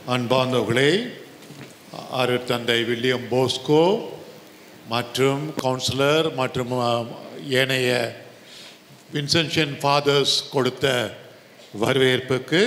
அன்பார்ந்தவர்களே அருட்தந்தை William Bosco மற்றும் கவுன்சிலர் மற்றும் அ, ஏனைய வின்சென்ஷன் ஃபாதர்ஸ் கொடுத்த வரவேற்புக்கு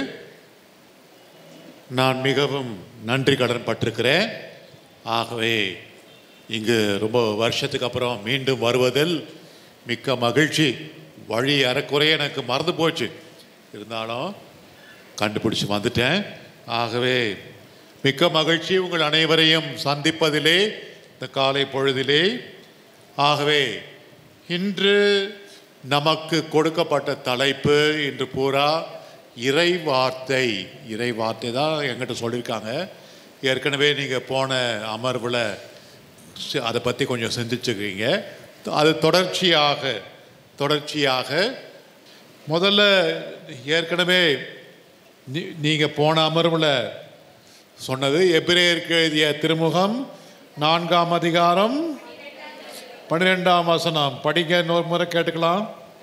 நான் மிகவும் நன்றி கடன் பட்டிருக்கிறேன் ஆகவே இங்கு ரொம்ப வருஷத்துக்கு அப்புறம் மீண்டும் வருவதில் மிக்க மகிழ்ச்சி வழி அறக்குறைய எனக்கு மறந்து போச்சு இருந்தாலும் கண்டுபிடிச்சு வந்துட்டேன் ஆகவே மிக்க மகிழ்ச்சி உங்கள் அனைவரையும் சந்திப்பதிலே இந்த காலை பொழுதிலே ஆகவே இன்று நமக்கு கொடுக்கப்பட்ட தலைப்பு இன்று பூரா இறை வார்த்தை இறை வார்த்தை தான் என்கிட்ட சொல்லியிருக்காங்க ஏற்கனவே நீங்கள் போன அமர்வில் சி- அதை பற்றி கொஞ்சம் சிந்திச்சுக்கிறீங்க அது தொடர்ச்சியாக தொடர்ச்சியாக முதல்ல ஏற்கனவே நீ- நீங்கள் போன அமர்வில் சொன்னது எபிரேயருக்கு எழுதிய திருமுகம் நான்காம் அதிகாரம் பன்னிரெண்டாம் வசனம் படிக்க இன்னொரு முறை கேட்டுக்கலாம்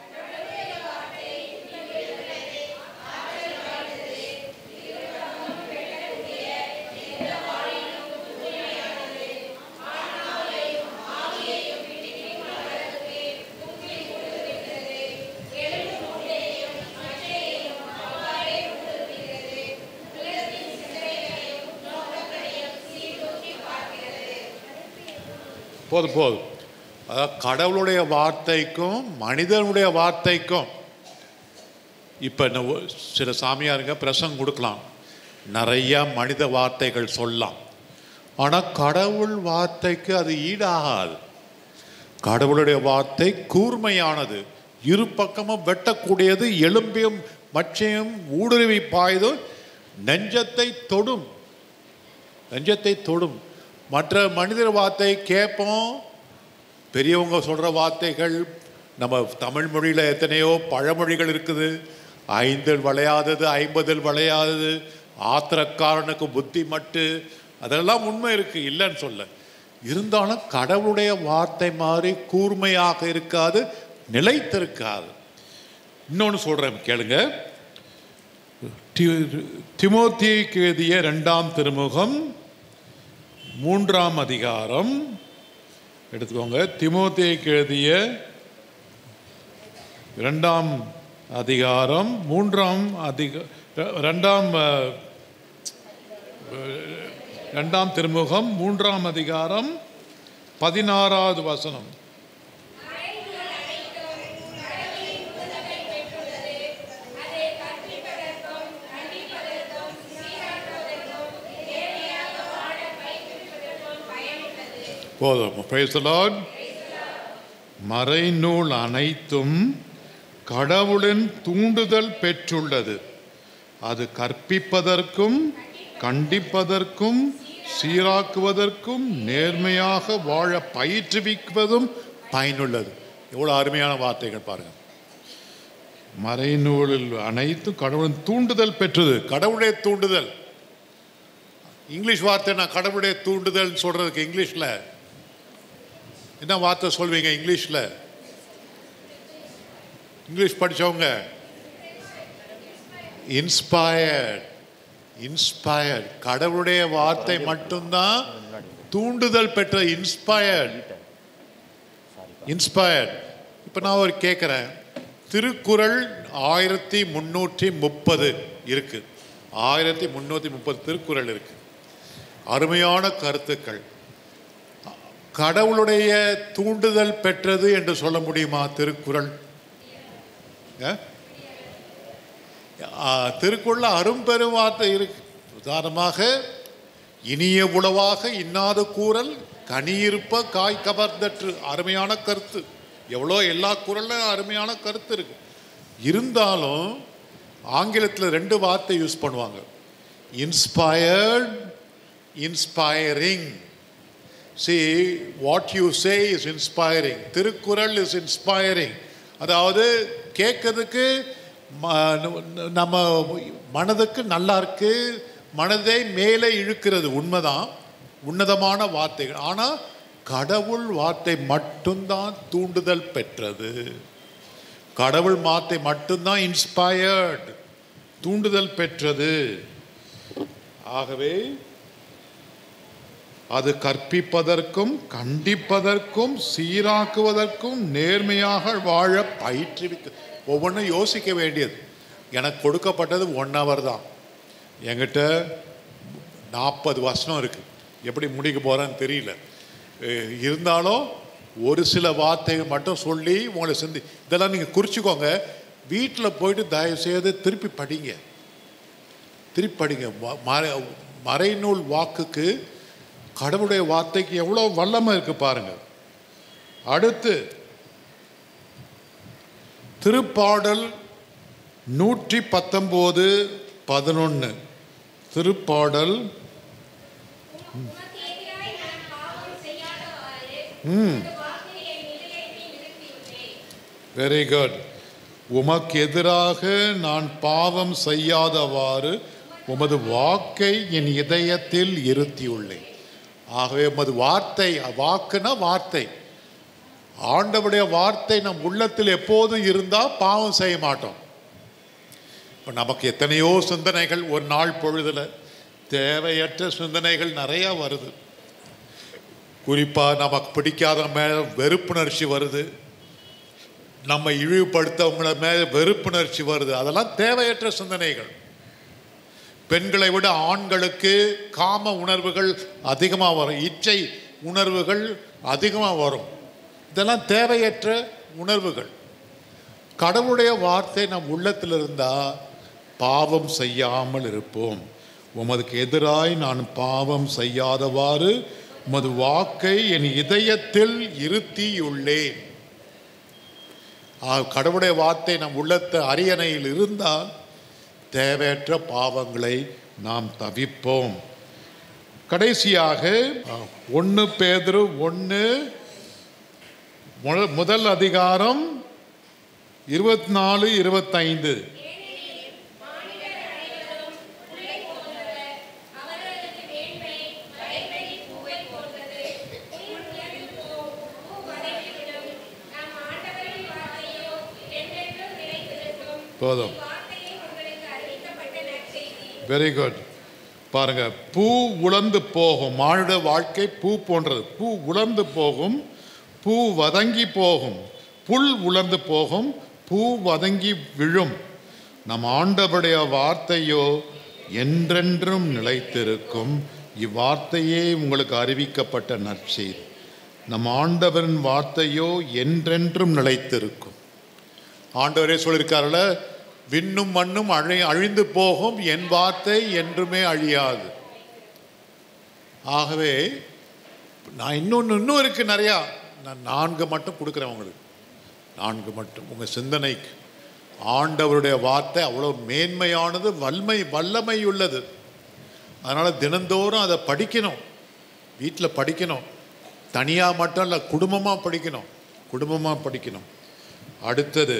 போதும் போதும் அதாவது கடவுளுடைய வார்த்தைக்கும் மனிதனுடைய வார்த்தைக்கும் இப்போ இந்த ஒ- சில சாமியாருங்க பிரசங்கம் கொடுக்கலாம் நிறைய மனித வார்த்தைகள் சொல்லலாம் ஆனால் கடவுள் வார்த்தைக்கு அது ஈடாகாது கடவுளுடைய வார்த்தை கூர்மையானது இரு பக்கமும் வெட்டக்கூடியது எலும்பியும் மச்சையும் ஊடுருவி பாய்தும் நெஞ்சத்தை தொடும் நெஞ்சத்தை தொடும் மற்ற மனிதர் வார்த்தை கேட்போம் பெரியவங்க சொல்கிற வார்த்தைகள் நம்ம தமிழ் மொழியில் எத்தனையோ பழமொழிகள் இருக்குது ஐந்தில் வளையாதது ஐம்பதில் வளையாதது ஆத்திரக்காரனுக்கு புத்தி மட்டு அதெல்லாம் உண்மை இருக்குது இல்லைன்னு சொல்ல இருந்தாலும் கடவுளுடைய வார்த்தை மாதிரி கூர்மையாக இருக்காது நிலைத்திருக்காது இன்னொன்று சொல்கிறேன் கேளுங்க தி- திமோத்தேயுக்கு எழுதிய ரெண்டாம் திருமுகம் மூன்றாம் அதிகாரம் எடுத்துக்கோங்க திமோத்தேயுக்கு எழுதிய இரண்டாம் அதிகாரம் மூன்றாம் அதிக ரெ- ரெண்டாம் அஹ், அஹ், ரெண்டாம் திருமுகம் மூன்றாம் அதிகாரம் பதினாறாவது வசனம் போதும் Praise the Lord. மறைநூல் அனைத்தும் கடவுளின் தூண்டுதல் பெற்றுள்ளது அது கற்பிப்பதற்கும் கண்டிப்பதற்கும் சீராக்குவதற்கும் நேர்மையாக வாழ பயிற்றுவிப்பதும் பயனுள்ளது எவ்வளோ அருமையான வார்த்தைகள் பாருங்க மறைநூலில் அனைத்தும் கடவுளின் தூண்டுதல் பெற்றது கடவுளுடைய தூண்டுதல் இங்கிலீஷ் வார்த்தை நான் கடவுளுடைய தூண்டுதல் சொல்றதுக்கு இங்கிலீஷில் என்ன வார்த்தை சொல்வீங்க இங்கிலீஷில் இங்கிலீஷ் படிச்சவங்க இன்ஸ்பயர்ட் இன்ஸ்பயர்ட் கடவுளுடைய வார்த்தை மட்டும்தான் தூண்டுதல் பெற்ற இன்ஸ்பயர்ட் இன்ஸ்பயர்ட் இப்போ நான் ஒரு கேட்குறேன் திருக்குறள் ஆயிரத்தி முந்நூற்றி முப்பது இருக்கு ஆயிரத்தி முந்நூற்றி முப்பது திருக்குறள் இருக்கு அருமையான கருத்துக்கள் கடவுளுடைய தூண்டுதல் பெற்றது என்று சொல்ல முடியுமா திருக்குறள் ஆ? ஆ, திருக்குறள்ல அரும்பெரும் வார்த்தை இருக்கு உதாரணமாக இனிய உளவாக இன்னாத கூறல் கனியிருப்ப காய் கவர்ந்தற்று அருமையான கருத்து எவ்வளோ எல்லா குரல்லும் அருமையான கருத்து இருக்கு இருந்தாலும் ஆங்கிலத்தில் ரெண்டு வார்த்தை யூஸ் பண்ணுவாங்க inspired inspiring see what you say is inspiring Thirukkural is inspiring அதாவது கேட்கறதுக்கு ம- நம்ம மனதுக்கு நல்லா இருக்கு மனதை மேலே இழுக்கிறது உண்மைதான் உன்னதமான வார்த்தைகள் ஆனால் கடவுள் வார்த்தை மட்டும்தான் தூண்டுதல் பெற்றது கடவுள் வார்த்தை மட்டும்தான் இன்ஸ்பயர்டு தூண்டுதல் பெற்றது ஆகவே அது கற்பிப்பதற்கும் கண்டிப்பதற்கும் சீராக்குவதற்கும் நேர்மையாக வாழ பயிற்றுவிக்க ஒவ்வொன்றும் யோசிக்க வேண்டியது எனக்கு கொடுக்கப்பட்டது ஒன் ஹவர் தான் என்கிட்ட நாற்பது வசனம் இருக்கு எப்படி முடிக்க போறேன்னு தெரியல அஹ் இருந்தாலும் ஒரு சில வார்த்தைகள் மட்டும் சொல்லி உங்களை சிந்தி இதெல்லாம் நீங்கள் குறிச்சிக்கோங்க வீட்டில் போயிட்டு தயவு செய்து திருப்பி படிங்க திருப்பி படிங்க ம- மறை மறைநூல் வாக்குக்கு கடவுளுடைய வார்த்தைக்கு எவ்வளோ வல்லமை இருக்கு பாருங்க அடுத்து திருப்பாடல் நூற்றி பத்தொம்போது பதினொன்று திருப்பாடல் உமக்கு எதிராய் நான் பாவம் செய்யாதவாறு ம் உமது வாக்கை என் இதயத்தில் நிறுத்தியுள்ளேன். வெரி குட் உமக்கு எதிராக நான் பாவம் செய்யாதவாறு உமது வாக்கை என் இதயத்தில் இருத்தியுள்ளேன் ஆகவே உமது வார்த்தை வாக்குனா வார்த்தை ஆண்டவருடைய வார்த்தை நம் உள்ளத்தில் எப்போதும் இருந்தால் பாவம் செய்ய மாட்டோம் இப்போ நமக்கு எத்தனையோ சிந்தனைகள் ஒரு நாள் பொழுதுல தேவையற்ற சிந்தனைகள் நிறையா வருது குறிப்பாக நமக்கு பிடிக்காத மேலே வெறுப்புணர்ச்சி வருது நம்ம இழிவுபடுத்தவங்கள மேலே வெறுப்புணர்ச்சி வருது அதெல்லாம் தேவையற்ற சிந்தனைகள் பெண்களை விட ஆண்களுக்கு காம உணர்வுகள் அதிகமாக வரும் இச்சை உணர்வுகள் அதிகமாக வரும் இதெல்லாம் தேவையற்ற உணர்வுகள் கடவுளுடைய வார்த்தை நம் உள்ளத்தில் இருந்தால் பாவம் செய்யாமல் இருப்போம் உமதுக்கு எதிராய் நான் பாவம் செய்யாதவாறு உமது வாக்கை என் இதயத்தில் இருத்தியுள்ளேன் ஆ, கடவுளுடைய வார்த்தை நம் உள்ளத்த அரியணையில் இருந்தால் தேவையற்ற பாவங்களை நாம் தவிப்போம் கடைசியாக ஒன்று பேதுரு ஒன்று முதல் அதிகாரம் இருபத்தி நாலு இருபத்தைந்து ஏனெனில் மானிடர் அனைவரும் புல்லை போன்றவர். அவர்களது மேன்மை வயல்வெளி பூவைப் போன்றது. புல் உலர்ந்து போம், பூ வதங்கிவிடும். நம் ஆண்டவரின் வார்த்தையோ என்றென்றும் நிலைத்திருக்கும். போதும் இவ்வார்த்தையை உங்களுக்கு அறிவிக்கப்பட்ட நற்செய்தி. வெரி குட் பாருங்க பூ உலர்ந்து போகும் மானுட வாழ்க்கை பூ போன்றது பூ உலர்ந்து போகும் பூ வதங்கி போகும் புல் உலர்ந்து போகும் பூ வதங்கி விழும் நம் ஆண்டவருடைய வார்த்தையோ என்றென்றும் நிலைத்திருக்கும் இவ்வார்த்தையே உங்களுக்கு அறிவிக்கப்பட்ட நற்செய்தி நம் ஆண்டவரின் வார்த்தையோ என்றென்றும் நிலைத்திருக்கும் ஆண்டவரே சொல்லியிருக்காருல விண்ணும் மண்ணும் அழி அழிந்து போகும் என் வார்த்தை என்றுமே அழியாது ஆகவே நான் இன்னொன்று இன்னும் இருக்கு நிறையா நான் நான்கு மட்டும் கொடுக்குறேன் உங்களுக்கு நான்கு மட்டும் உங்கள் சிந்தனைக்கு ஆண்டவருடைய வார்த்தை அவ்வளோ மேன்மையானது வல்மை வல்லமை உள்ளது அதனால் தினந்தோறும் அதை படிக்கணும் வீட்டில் படிக்கணும் தனியாக மட்டும் இல்லை குடும்பமாக படிக்கணும் குடும்பமாக படிக்கணும் அடுத்தது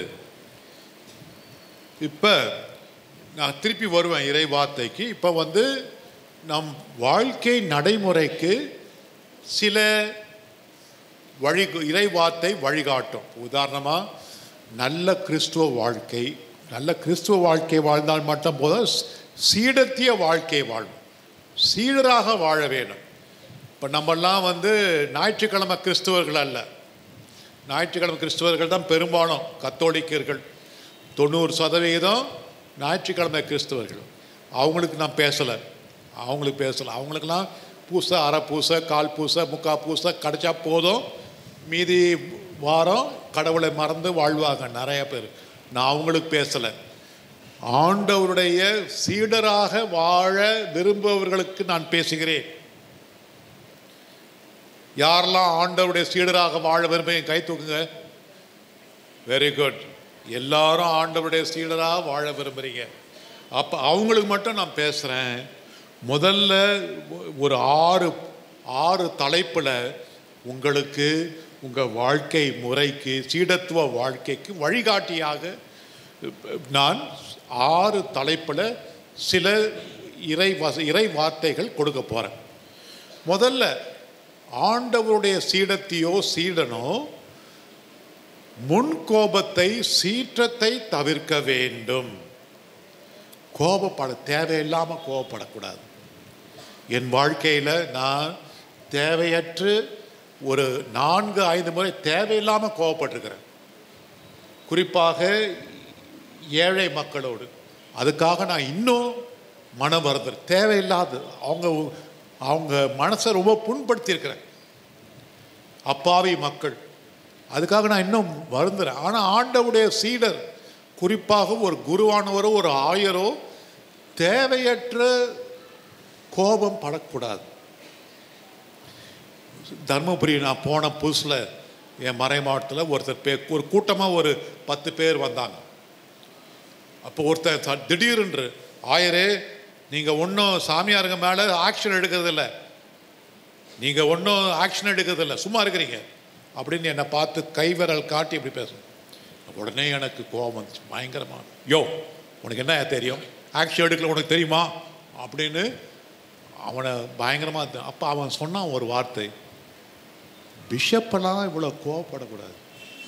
இப்போ நான் திருப்பி வருவேன் இறை வார்த்தைக்கு இப்போ வந்து நம் வாழ்க்கை நடைமுறைக்கு சில வழி இறை வார்த்தை வழிகாட்டும் உதாரணமாக நல்ல கிறிஸ்துவ வாழ்க்கை நல்ல கிறிஸ்துவ வாழ்க்கை வாழ்ந்தால் மட்டும் போதும் சீடத்திய வாழ்க்கை வாழும் சீடராக வாழ வேணும் இப்போ நம்மெல்லாம் வந்து ஞாயிற்றுக்கிழமை கிறிஸ்துவர்கள் அல்ல ஞாயிற்றுக்கிழமை கிறிஸ்துவர்கள் தான் பெரும்பாலும் கத்தோலிக்கர்கள் தொண்ணூறு சதவிகிதம் ஞாயிற்றுக்கிழமை கிறிஸ்தவர்கள் அவங்களுக்கு நான் பேசலை அவங்களுக்கு பேசலை அவங்களுக்கெல்லாம் பூசை அரை பூசை கால் பூசை முக்கா பூசை கிடைச்சா போதும் மீதி வாரம் கடவுளை மறந்து வாழ்வாங்க நிறைய பேர் நான் அவங்களுக்கு பேசலை ஆண்டவருடைய சீடராக வாழ விரும்புபவர்களுக்கு நான் பேசுகிறேன் யாரெல்லாம் ஆண்டவருடைய சீடராக வாழ விரும்புங்க கை தூக்குங்க வெரி குட் எல்லாரும் ஆண்டவருடைய சீடராக வாழ விரும்புகிறீங்க அப்போ அவங்களுக்கு மட்டும் நான் பேசுகிறேன் முதல்ல ஒரு ஆறு ஆறு தலைப்பில் உங்களுக்கு உங்கள் வாழ்க்கை முறைக்கு சீடத்துவ வாழ்க்கைக்கு வழிகாட்டியாக நான் ஆறு தலைப்பில் சில இறை வச இறை வார்த்தைகள் கொடுக்க போகிறேன் முதல்ல ஆண்டவருடைய சீடத்தையோ சீடனோ முன் கோபத்தை சீற்றத்தை தவிர்க்க வேண்டும் கோபப்பட தேவையில்லாமல் கோபப்படக்கூடாது என் வாழ்க்கையில் நான் தேவையற்று ஒரு நான்கு ஐந்து முறை தேவையில்லாமல் கோவப்பட்டிருக்கிறேன் குறிப்பாக ஏழை மக்களோடு அதுக்காக நான் இன்னும் மனம் வருது தேவையில்லாது அவங்க அவங்க மனசை ரொம்ப புண்படுத்தியிருக்கிறேன் அப்பாவி மக்கள் அதுக்காக நான் இன்னும் வருந்துறேன் ஆனால் ஆண்டவுடைய சீடர் குறிப்பாக ஒரு குருவானவரோ ஒரு ஆயரோ தேவையற்ற கோபம் படக்கூடாது தர்மபுரி நான் போன புதுசில் என் மறை மாவட்டத்தில் ஒருத்தர் பே ஒரு கூட்டமாக ஒரு பத்து பேர் வந்தாங்க அப்போ ஒருத்தர் த- திடீரென்று ஆயரே நீங்கள் ஒன்றும் சாமியாருங்க மேலே ஆக்ஷன் எடுக்கிறதில்ல நீங்கள் ஒன்றும் ஆக்ஷன் எடுக்கிறதில்ல சும்மா இருக்கிறீங்க அப்படின்னு என்னை பார்த்து கைவிரல் காட்டி இப்படி பேசணும் உடனே எனக்கு கோபம் வந்துச்சு பயங்கரமா யோ உனக்கு என்ன தெரியும் ஆக்ஷன் எடுக்கல உனக்கு தெரியுமா அப்படின்னு அவனை பயங்கரமாக அப்போ அவன் சொன்னான் ஒரு வார்த்தை பிஷப்பெல்லாம் இவ்வளோ கோவப்படக்கூடாது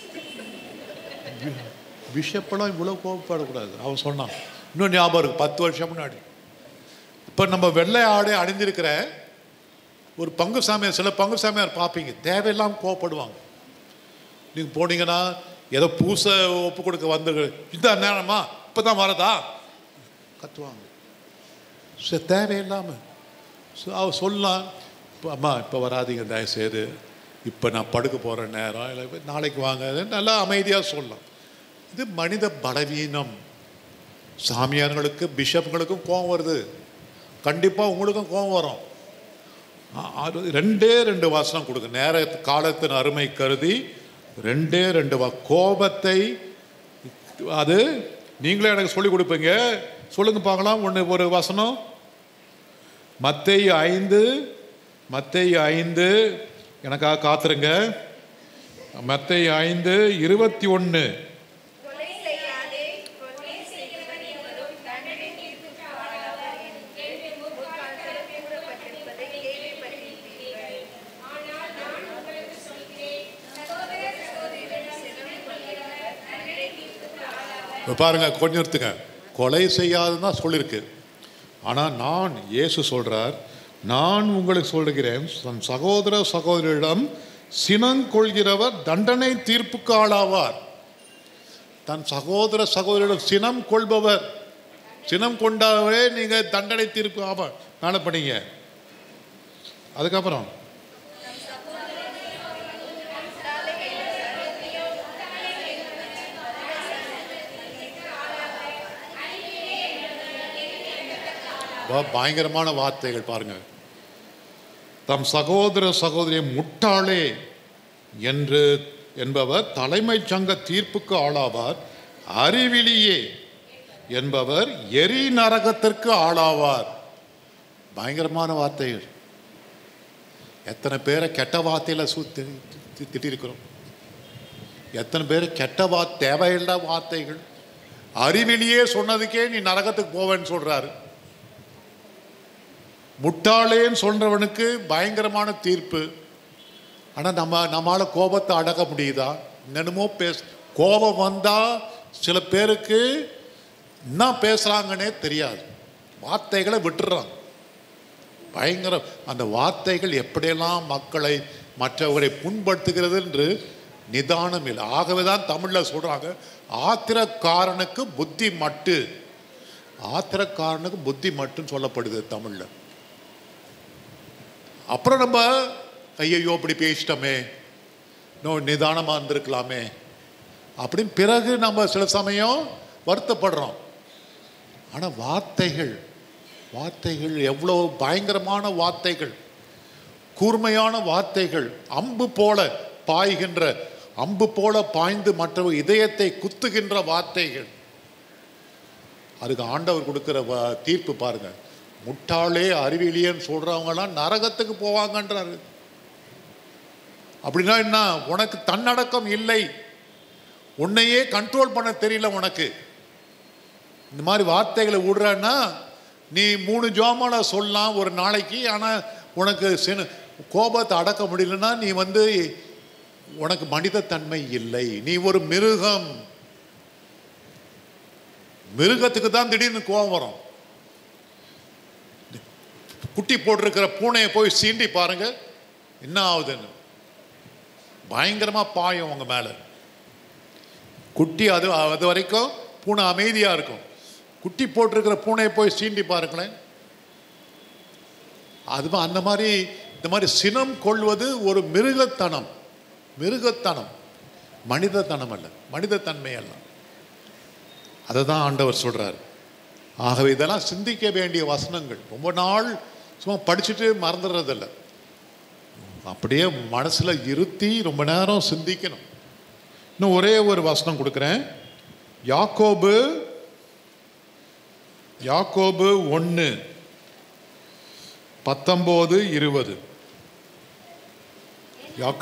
பி- பிஷப்பெல்லாம் இவ்வளோ கோவப்படக்கூடாது அவன் சொன்னான் இன்னும் ஞாபகம் இருக்கு பத்து வருஷம் முன்னாடி இப்போ நம்ம வெள்ளை ஆடை அணிந்திருக்கிற ஒரு பங்கு சாமியார் சில பங்கு சாமியார் பார்ப்பீங்க தேவையில்லாமல் கோவப்படுவாங்க நீங்கள் போனீங்கன்னா ஏதோ பூசை ஒப்பு கொடுக்க வந்து இந்த நேரமா இப்போ தான் வரதா கத்துவாங்க சரி தேவையில்லாமல் ஸோ அவ சொல்லலாம் இப்போ அம்மா இப்போ வராதீங்க தயவுசெய்து இப்போ நான் படுக்க போகிற நேரம் இல்லை இப்ப நாளைக்கு வாங்க நல்லா அமைதியாக சொல்லலாம் இது மனித பலவீனம் சாமியார்களுக்கு பிஷப்களுக்கும் கோபம் வருது கண்டிப்பாக உங்களுக்கும் கோபம் வரும் ஆ- அது ரெண்டே ரெண்டு வசனம் கொடுங்க நேர காலத்தின் அருமை கருதி ரெண்டே ரெண்டு வா கோபத்தை அது நீங்களே எனக்கு சொல்லி கொடுப்பீங்க சொல்லுங்க பார்க்கலாம் ஒன்று ஒரு வசனம் மத்தேயு ஐந்து மத்தேயு ஐந்து எனக்காக காத்துருங்க மத்தேயு ஐந்து இருபத்தி ஒன்று கொலை செய்யாதே கொலை செய்கிறவன் எவரும் தண்டனை தீர்ப்புக்கு ஆளாவார் என்று முற்காலத்தில் கூறப்பட்டிருப்பதை கேள்விப்பட்டிருக்கிறீர்கள் ஆனால் நான் உங்களுக்கு சொல்கிறேன் சகோதர சகோதரிகளிடம் சினம் கொள்கிறவர் தண்டனை தீர்ப்புக்கு ஆளாவார் இப்போ பாருங்க கொஞ்சம் நிறுத்துங்க கொலை செய்யாதுன்னு தான் சொல்லியிருக்கு ஆனால் நான் இயேசு சொல்றார் நான் உங்களுக்கு சொல்கிறேன் தன் சகோதர சகோதரியிடம் சினங்கொள்கிறவர் தண்டனை தீர்ப்புக்கு ஆளாவார் தன் சகோதர சகோதரியிடம் சினம் கொள்பவர் சினம் கொண்டாவே நீங்க தண்டனை தீர்ப்பு ஆவார் நாளை பண்ணீங்க அதுக்கப்புறம் ப- பயங்கரமான வார்த்தைகள் பாருங்க தம் சகோதர சகோதரியை முட்டாளே என்று என்பவர் தலைமைச் சங்க தீர்ப்புக்கு ஆளாவார் அறிவிலியே என்பவர் எரி நரகத்திற்கு ஆளாவார் பயங்கரமான வார்த்தைகள் எத்தனை பேரை கெட்ட வார்த்தையில சுத்தி திட்டிருக்கிறோம் எத்தனை பேர் கெட்ட வா தேவையில்லா வார்த்தைகள் அறிவிலியே சொன்னதுக்கே நீ நரகத்துக்கு போவேன்னு சொல்றாரு முட்டாளேன்னு சொல்றவனுக்கு பயங்கரமான தீர்ப்பு ஆனால் நம்ம நம்மளால கோபத்தை அடக்க முடியுதா என்னென்னமோ பேச கோபம் வந்தா சில பேருக்கு என்ன பேசுறாங்கன்னே தெரியாது வார்த்தைகளை விட்டுறாங்க பயங்கர அந்த வார்த்தைகள் எப்படியெல்லாம் மக்களை மற்றவரை புண்படுத்துகிறது என்று நிதானம் இல்லை ஆகவே தான் தமிழில் சொல்றாங்க ஆத்திரக்காரனுக்கு புத்தி மட்டு ஆத்திரக்காரனுக்கு புத்தி மட்டும் சொல்லப்படுது தமிழில் அப்புறம் நம்ம ஐயையோ அப்படி பேசிட்டோமே இன்னும் நிதானமாக இருந்திருக்கலாமே அப்படின்னு பிறகு நம்ம சில சமயம் வருத்தப்படுறோம் ஆனால் வார்த்தைகள் வார்த்தைகள் எவ்வளோ பயங்கரமான வார்த்தைகள் கூர்மையான வார்த்தைகள் அம்பு போல பாய்கின்ற அம்பு போல பாய்ந்து மற்ற இதயத்தை குத்துகின்ற வார்த்தைகள் அதுக்கு ஆண்டவர் கொடுக்கிற வ- தீர்ப்பு பாருங்க முட்டாளே அறிவியலியன்னு சொல்றவங்கலாம் நரகத்துக்கு போவாங்கன்றாரு அப்படின்னா என்ன உனக்கு தன்னடக்கம் இல்லை உன்னையே கண்ட்ரோல் பண்ண தெரியல உனக்கு இந்த மாதிரி வார்த்தைகளை விடுறன்னா நீ மூணு ஜோமால சொல்லலாம் ஒரு நாளைக்கு ஆனால் உனக்கு சின கோபத்தை அடக்க முடியலன்னா நீ வந்து உனக்கு மனிதத்தன்மை இல்லை நீ ஒரு மிருகம் மிருகத்துக்கு தான் திடீர்னு கோபம் வரும் குட்டி போட்டிருக்கிற பூனையை போய் சீண்டி பாருங்க என்ன ஆகுதுன்னு பயங்கரமா பாயும் உங்க மேல குட்டி அது அது வரைக்கும் பூனை அமைதியா இருக்கும் குட்டி போட்டிருக்கிற பூனையை போய் சீண்டி பாருங்களேன் அது மா- அந்த மாதிரி இந்த மாதிரி சினம் கொள்வது ஒரு மிருகத்தனம் மிருகத்தனம் மனிதத்தனம் அல்ல மனிதத்தன்மை அல்ல அதை தான் ஆண்டவர் சொல்றார் ஆகவே இதெல்லாம் சிந்திக்க வேண்டிய வசனங்கள் ரொம்ப நாள் சும்மா படிச்சுட்டு மறந்துடுறதில்ல அப்படியே மனசுல இருத்தி ரொம்ப நேரம் சிந்திக்கணும் இன்னும் ஒரே ஒரு வசனம் கொடுக்குறேன் யாக்கோபு யாக்கோபு ஒன்று பத்தொம்போது இருபது யாக்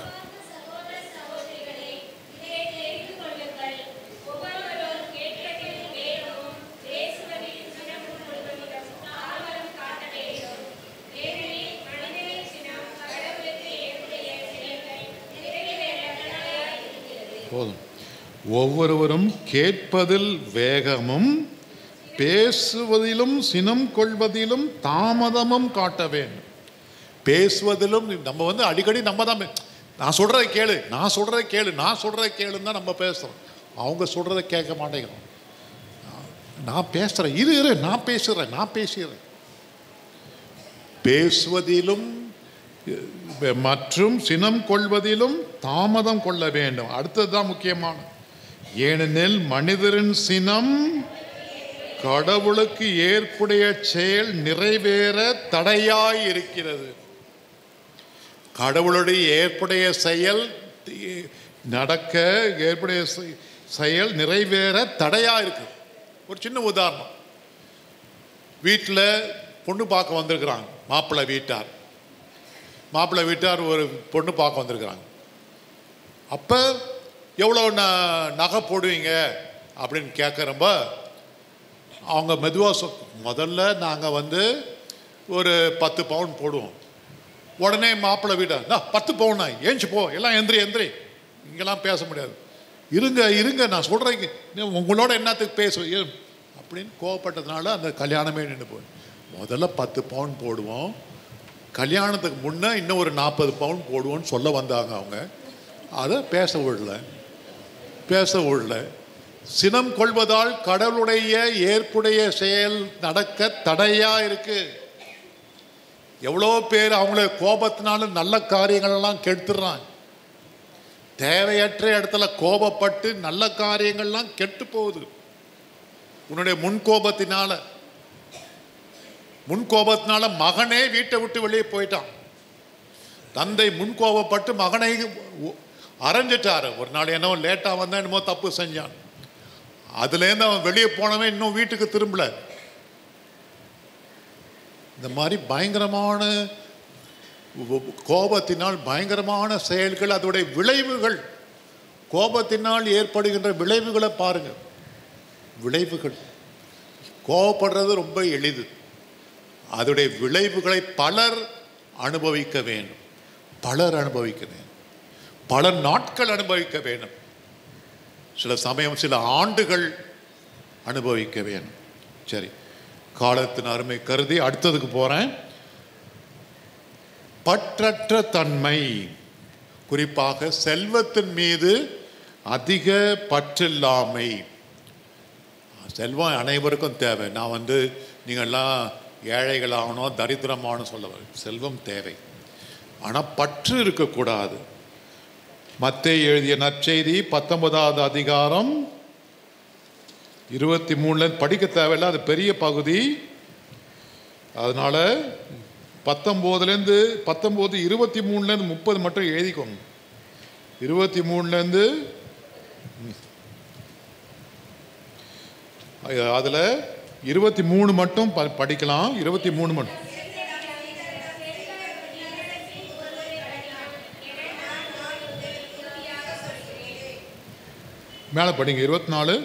போதும் ஒவ்வொருவரும் கேட்பதில் வேகமும் பேசுவதிலும் சினம் கொள்வதிலும் தாமதமும் காட்ட வேண்டும் பேசுவதிலும் நம்ம வந்து அடிக்கடி நம்ம தான் பே- நான் சொல்றதை கேளு நான் சொல்றதை கேளு நான் சொல்றதை கேளுன்னு தான் நம்ம பேசுறோம் அவங்க சொல்றதை கேட்க மாட்டேங்கிறோம் நான் பேசுறேன் இரு இரு நான் பேசுறேன் நான் பேசுகிறேன் பேசுவதிலும் அஹ், மற்றும் சினம் கொள்வதிலும் தாமதம் கொள்ள வேண்டும் அடுத்ததுதான் முக்கியமான ஏனெனில் மனிதரின் சினம் கடவுளுக்கு ஏற்புடைய செயல் நிறைவேற தடையாய் இருக்கிறது கடவுளுடைய ஏற்புடைய செயல் தி- நடக்க ஏற்புடைய செ- செயல் நிறைவேற தடையா இருக்கு ஒரு சின்ன உதாரணம் வீட்டில் பொண்ணு பார்க்க வந்திருக்கிறாங்க மாப்பிள்ளை வீட்டார் மாப்பிள்ளை வீட்டார் ஒரு பொண்ணு பார்க்க வந்திருக்கிறாங்க அப்போ எவ்வளோ ந நகை போடுவீங்க அப்படின்னு கேட்குறப்ப அவங்க மெதுவாக சொ முதல்ல நாங்கள் வந்து ஒரு பத்து பவுன் போடுவோம் உடனே மாப்பிள்ளை வீட்டை "நான் பத்து பவுனா ஏஞ்சி போ எல்லாம் எந்திரி எந்திரி இங்கெல்லாம் பேச முடியாது இருங்க இருங்க நான் சொல்கிறேன் உங்களோட என்னத்துக்கு பேச இரு." அப்படின்னு கோவப்பட்டதுனால அந்த கல்யாணமே நின்று போய் முதல்ல பத்து பவுன் போடுவோம் கல்யாணத்துக்கு முன்னே இன்னும் ஒரு நாற்பது பவுன் போடுவோம்னு சொல்ல வந்தாங்க அவங்க அதை பேச விடல பேச விடல சினம் கொள்வதால் கடவுளுடைய ஏற்புடைய செயல் நடக்க தடையா இருக்கு எவ்வளோ பேர் அவங்கள கோபத்தினால நல்ல காரியங்கள் எல்லாம் கெடுத்துடுறாங்க தேவையற்ற இடத்துல கோபப்பட்டு நல்ல காரியங்கள்லாம் கெட்டு போகுது உன்னுடைய முன்கோபத்தினால முன்கோபத்தினால மகனே வீட்டை விட்டு வெளியே போயிட்டான் தந்தை முன்கோபப்பட்டு மகனை உ- அரைஞ்சிட்டாரு ஒரு நாள் என்னவோ லேட்டாக வந்தா என்னமோ தப்பு செஞ்சான் அதுலேருந்து அவன் வெளியே போனவன் இன்னும் வீட்டுக்கு திரும்பல இந்த மாதிரி பயங்கரமான உ- கோபத்தினால் பயங்கரமான செயல்கள் அதோடைய விளைவுகள் கோபத்தினால் ஏற்படுகின்ற விளைவுகளை பாருங்க விளைவுகள் கோபப்படுறது ரொம்ப எளிது அதோடைய விளைவுகளை பலர் அனுபவிக்க வேண்டும் பலர் அனுபவிக்க வேண்டும் பல நாட்கள் அனுபவிக்க வேண்டும் சில சமயம் சில ஆண்டுகள் அனுபவிக்க வேண்டும் சரி காலத்தின் அருமை கருதி அடுத்ததுக்கு போறேன் பற்றற்ற தன்மை குறிப்பாக செல்வத்தின் மீது அதிக பற்றில்லாமை செல்வம் அனைவருக்கும் தேவை நான் வந்து நீங்கள்லாம் ஏழைகள் ஆகணும் தரித்திரமாகணும் சொல்ல வரேன். செல்வம் தேவை ஆனால் பற்று இருக்கக்கூடாது மத்தேயு எழுதிய நற்செய்தி பத்தொன்பதாவது அதிகாரம் இருபத்தி மூணுல படிக்க தேவையில்ல அது பெரிய பகுதி அதனால பத்தொம்போதுலேருந்து பத்தொம்போது இருபத்தி மூணுலேருந்து முப்பது மட்டும் எழுதிக்கோங்க இருபத்தி மூணுலேருந்து அதில் இருபத்தி மூணு மட்டும் ப படிக்கலாம் இருபத்தி மூணு மட்டும் மேலே படிங்க இருபத்தி நாலு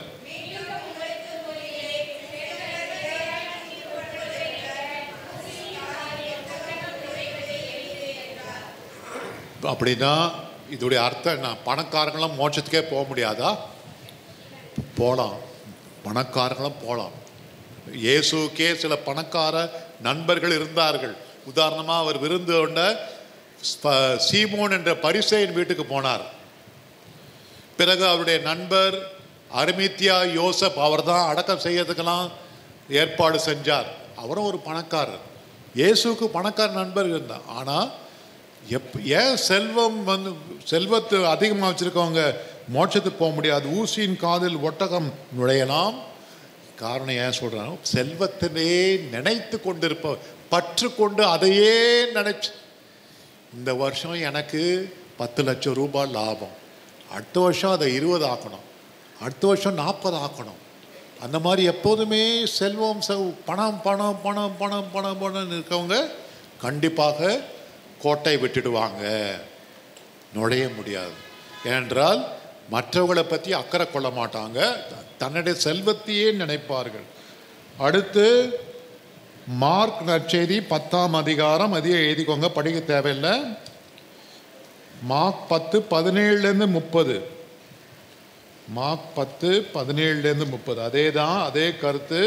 அப்படின்னா இதோடைய அர்த்தம் என்ன பணக்காரங்களாம் மோட்சத்துக்கே போக முடியாதா போகலாம் பணக்காரங்களும் போகலாம் இயேசுக்கே சில பணக்கார நண்பர்கள் இருந்தார்கள் உதாரணமாக அவர் விருந்து கொண்ட ஸ்ப- சீமோன் என்ற பரிசேயின் வீட்டுக்கு போனார் பிறகு அவருடைய நண்பர் அருமித்யா யோசப் அவர் தான் அடக்கம் செய்யறதுக்கெல்லாம் ஏற்பாடு செஞ்சார் அவரும் ஒரு பணக்காரர் இயேசுவுக்கு பணக்கார நண்பர் இருந்தார் ஆனால் எப் ஏன் செல்வம் வந்து செல்வத்து அதிகமாக வச்சுருக்கவங்க மோட்சத்துக்கு போக முடியாது ஊசியின் காதில் ஒட்டகம் நுழையலாம் காரணம் ஏன் சொல்கிறாங்க செல்வத்திலே நினைத்து கொண்டிருப்ப பற்று கொண்டு அதையே நினைச்சு இந்த வருஷம் எனக்கு பத்து லட்சம் ரூபாய் லாபம் அடுத்த வருஷம் அதை இருபது ஆக்கணும் அடுத்த வருஷம் நாற்பது ஆக்கணும் அந்த மாதிரி எப்போதுமே செல்வம் செவ் பணம் பணம் பணம் பணம் பணம் பணம் இருக்கவங்க கண்டிப்பாக கோட்டை விட்டுடுவாங்க நுழைய முடியாது ஏனென்றால் மற்றவங்களை பற்றி அக்கறை கொள்ள மாட்டாங்க தன்னுடைய செல்வத்தையே நினைப்பார்கள் அடுத்து மார்க் நற்செய்தி பத்தாம் அதிகாரம் அதையே எழுதிக்கோங்க படிக்க தேவையில்லை மார்க் பத்து பதினேழுலேருந்து முப்பது மார்க் பத்து பதினேழுலேருந்து முப்பது அதே தான் அதே கருத்து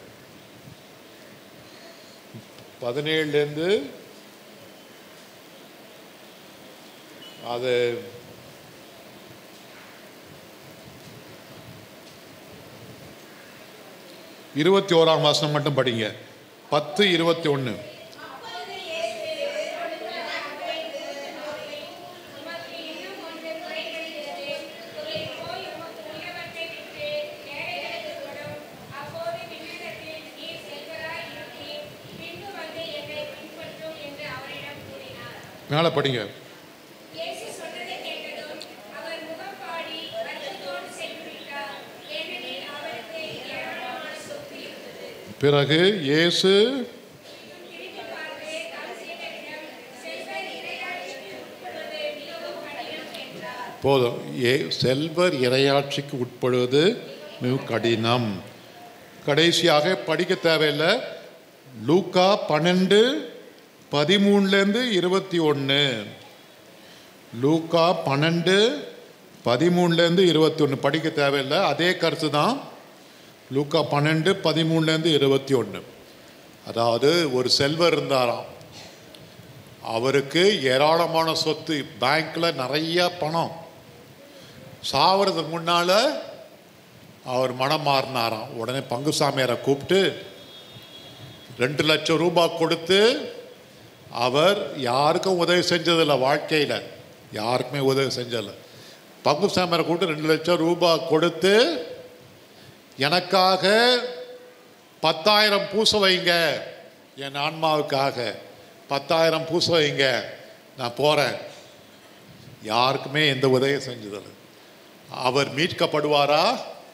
பதினேழுலேருந்து அது இருபத்தி ஓராம் வசனம் மட்டும் படிங்க பத்து இருபத்தி ஒன்று மேலே படிங்க இயேசு சொன்னதை கேட்டதும் அவர் முகம் பாடி வருத்தத்தோடு சென்று விட்டார் ஏனெனில் அவருக்கு ஏராளமான சொத்து இருந்தது பிறகு இயேசு திரும்பி பார்த்து தம் சீடரிடம் செல்வர் இறையாட்சிக்கு உட்படுவது மிகவும் கடினம் என்றார் போதும் ஏ செல்வர் இரையாட்சிக்கு உட்படுவது மிக கடினம் கடைசியாக படிக்க தேவையில்லை லூக்கா பன்னெண்டு பதிமூணுலேருந்து இருபத்தி ஒன்று லூக்கா பன்னெண்டு பதிமூணுலேருந்து இருபத்தி ஒன்று படிக்க தேவையில்லை அதே கருத்து தான் லூக்கா பன்னெண்டு பதிமூணுலேருந்து இருபத்தி ஒன்று அதாவது ஒரு செல்வர் இருந்தாராம் அவருக்கு ஏராளமான சொத்து பேங்க்கில் நிறைய பணம் சாவறதுக்கு முன்னால் அவர் மனம் மாறினாராம் உடனே பங்கு சாமியாரை கூப்பிட்டு ரெண்டு லட்சம் ரூபாய் கொடுத்து அவர் யாருக்கும் உதவி செஞ்சதில்லை வாழ்க்கையில் யாருக்குமே உதவி செஞ்சதில்லை பங்கு சாமியாரை கூப்பிட்டு ரெண்டு லட்சம் ரூபாய் கொடுத்து எனக்காக பத்தாயிரம் பூச வைங்க என் ஆன்மாவுக்காக பத்தாயிரம் பூச வைங்க நான் போகிறேன் யாருக்குமே எந்த உதவியும் செஞ்சதில்லை அவர் மீட்கப்படுவாரா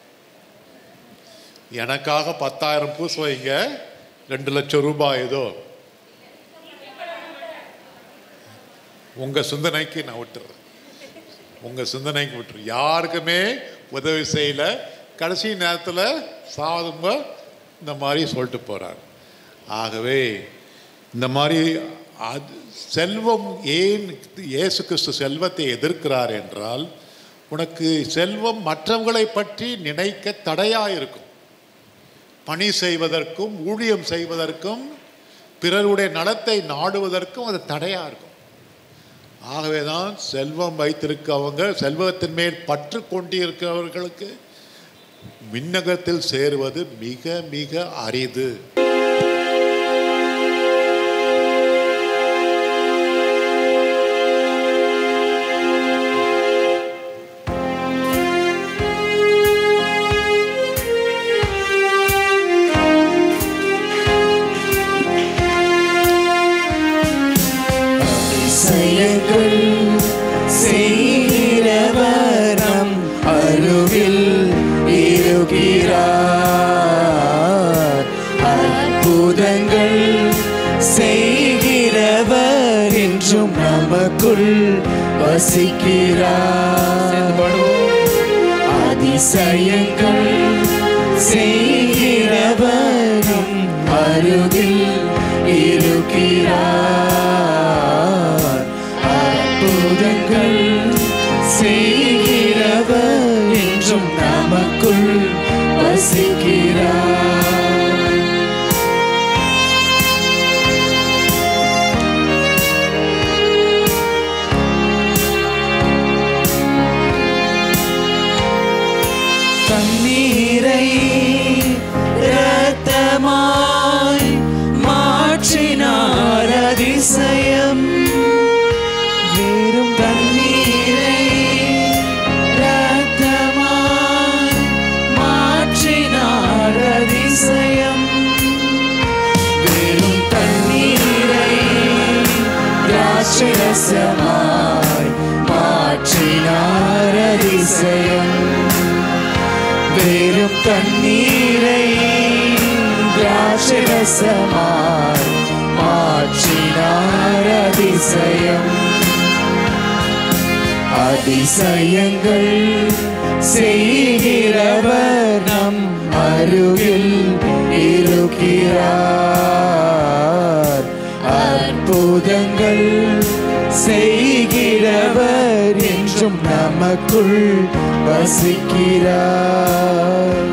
எனக்காக பத்தாயிரம் பூச வைங்க ரெண்டு லட்சம் ரூபாய் ஏதோ உங்கள் சிந்தனைக்கு நான் விட்டுறேன் உங்கள் சிந்தனைக்கு விட்டுரு யாருக்குமே உதவி செய்யல கடைசி நேரத்தில் சாதுங்க இந்த மாதிரி சொல்லிட்டு போகிறார் ஆகவே இந்த மாதிரி அது செல்வம் ஏன் இயேசு கிறிஸ்து செல்வத்தை எதிர்க்கிறார் என்றால் உனக்கு செல்வம் மற்றவங்களை பற்றி நினைக்க தடையாக இருக்கும் பணி செய்வதற்கும் ஊழியம் செய்வதற்கும் பிறருடைய நலத்தை நாடுவதற்கும் அது தடையாக இருக்கும் ஆகவே தான் செல்வம் வைத்திருக்கவங்க செல்வத்தின் மேல் பற்று கொண்டிருக்கிறவர்களுக்கு விண்ணகத்தில் சேருவது மிக மிக அரிது அதிசயங்கள் செய்கிறவர் நம் அருகில் இருக்கிறார் அற்புதங்கள் செய்கிறவர் என்றும் நமக்குள் வசிக்கிறார் அதிசயங்கள் செய்கிறவரும் அருகில் இருக்கிறார் அற்புதங்கள் செய்கிறவர் என்றும் நமக்குள் வசிக்கிறார் அதிசயம் வெறும் தண்ணீரை ரத்தமாய் மாற்றினார் அதிசயம் வெறும் தண்ணீரை திராட்சரசமாய் மாற்றினார் அதிசயம் வெறும் தண்ணீரை திராட்சரசமாய் மாற்றினார் அதிசயம் அதிசயங்கள் செய்கிறவர் நம் அருகில் இருக்கிறார் அற்புதங்கள் செய்கிறவர் என்றும் நமக்குள் வசிக்கிறார்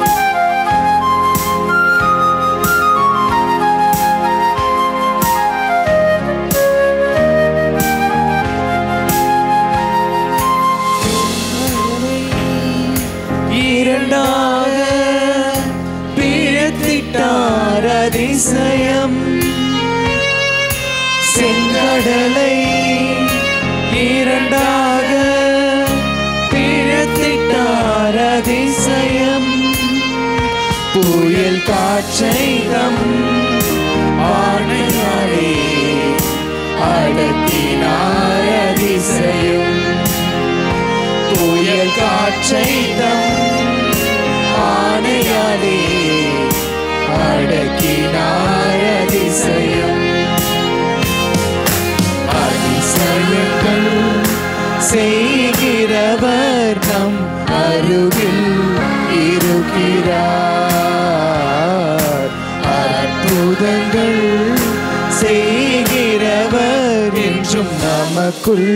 இரண்டாக பிழத்திட்டார் அதிசயம் செங்கடலை இரண்டாக பிழத்திட்டார் அதிசயம் புயல் காற்றை தம் ஆணையாளே அடக்கினார் அதிசயம் புயல் காற்றை தம் ஆணையாலே அடக்கினார் அதிசயம் அதிசயங்கள் செய்கிறவர் நம் அருகில் இருக்கிறார் அற்புதங்கள் செய்கிறவர் என்றும் நமக்குள்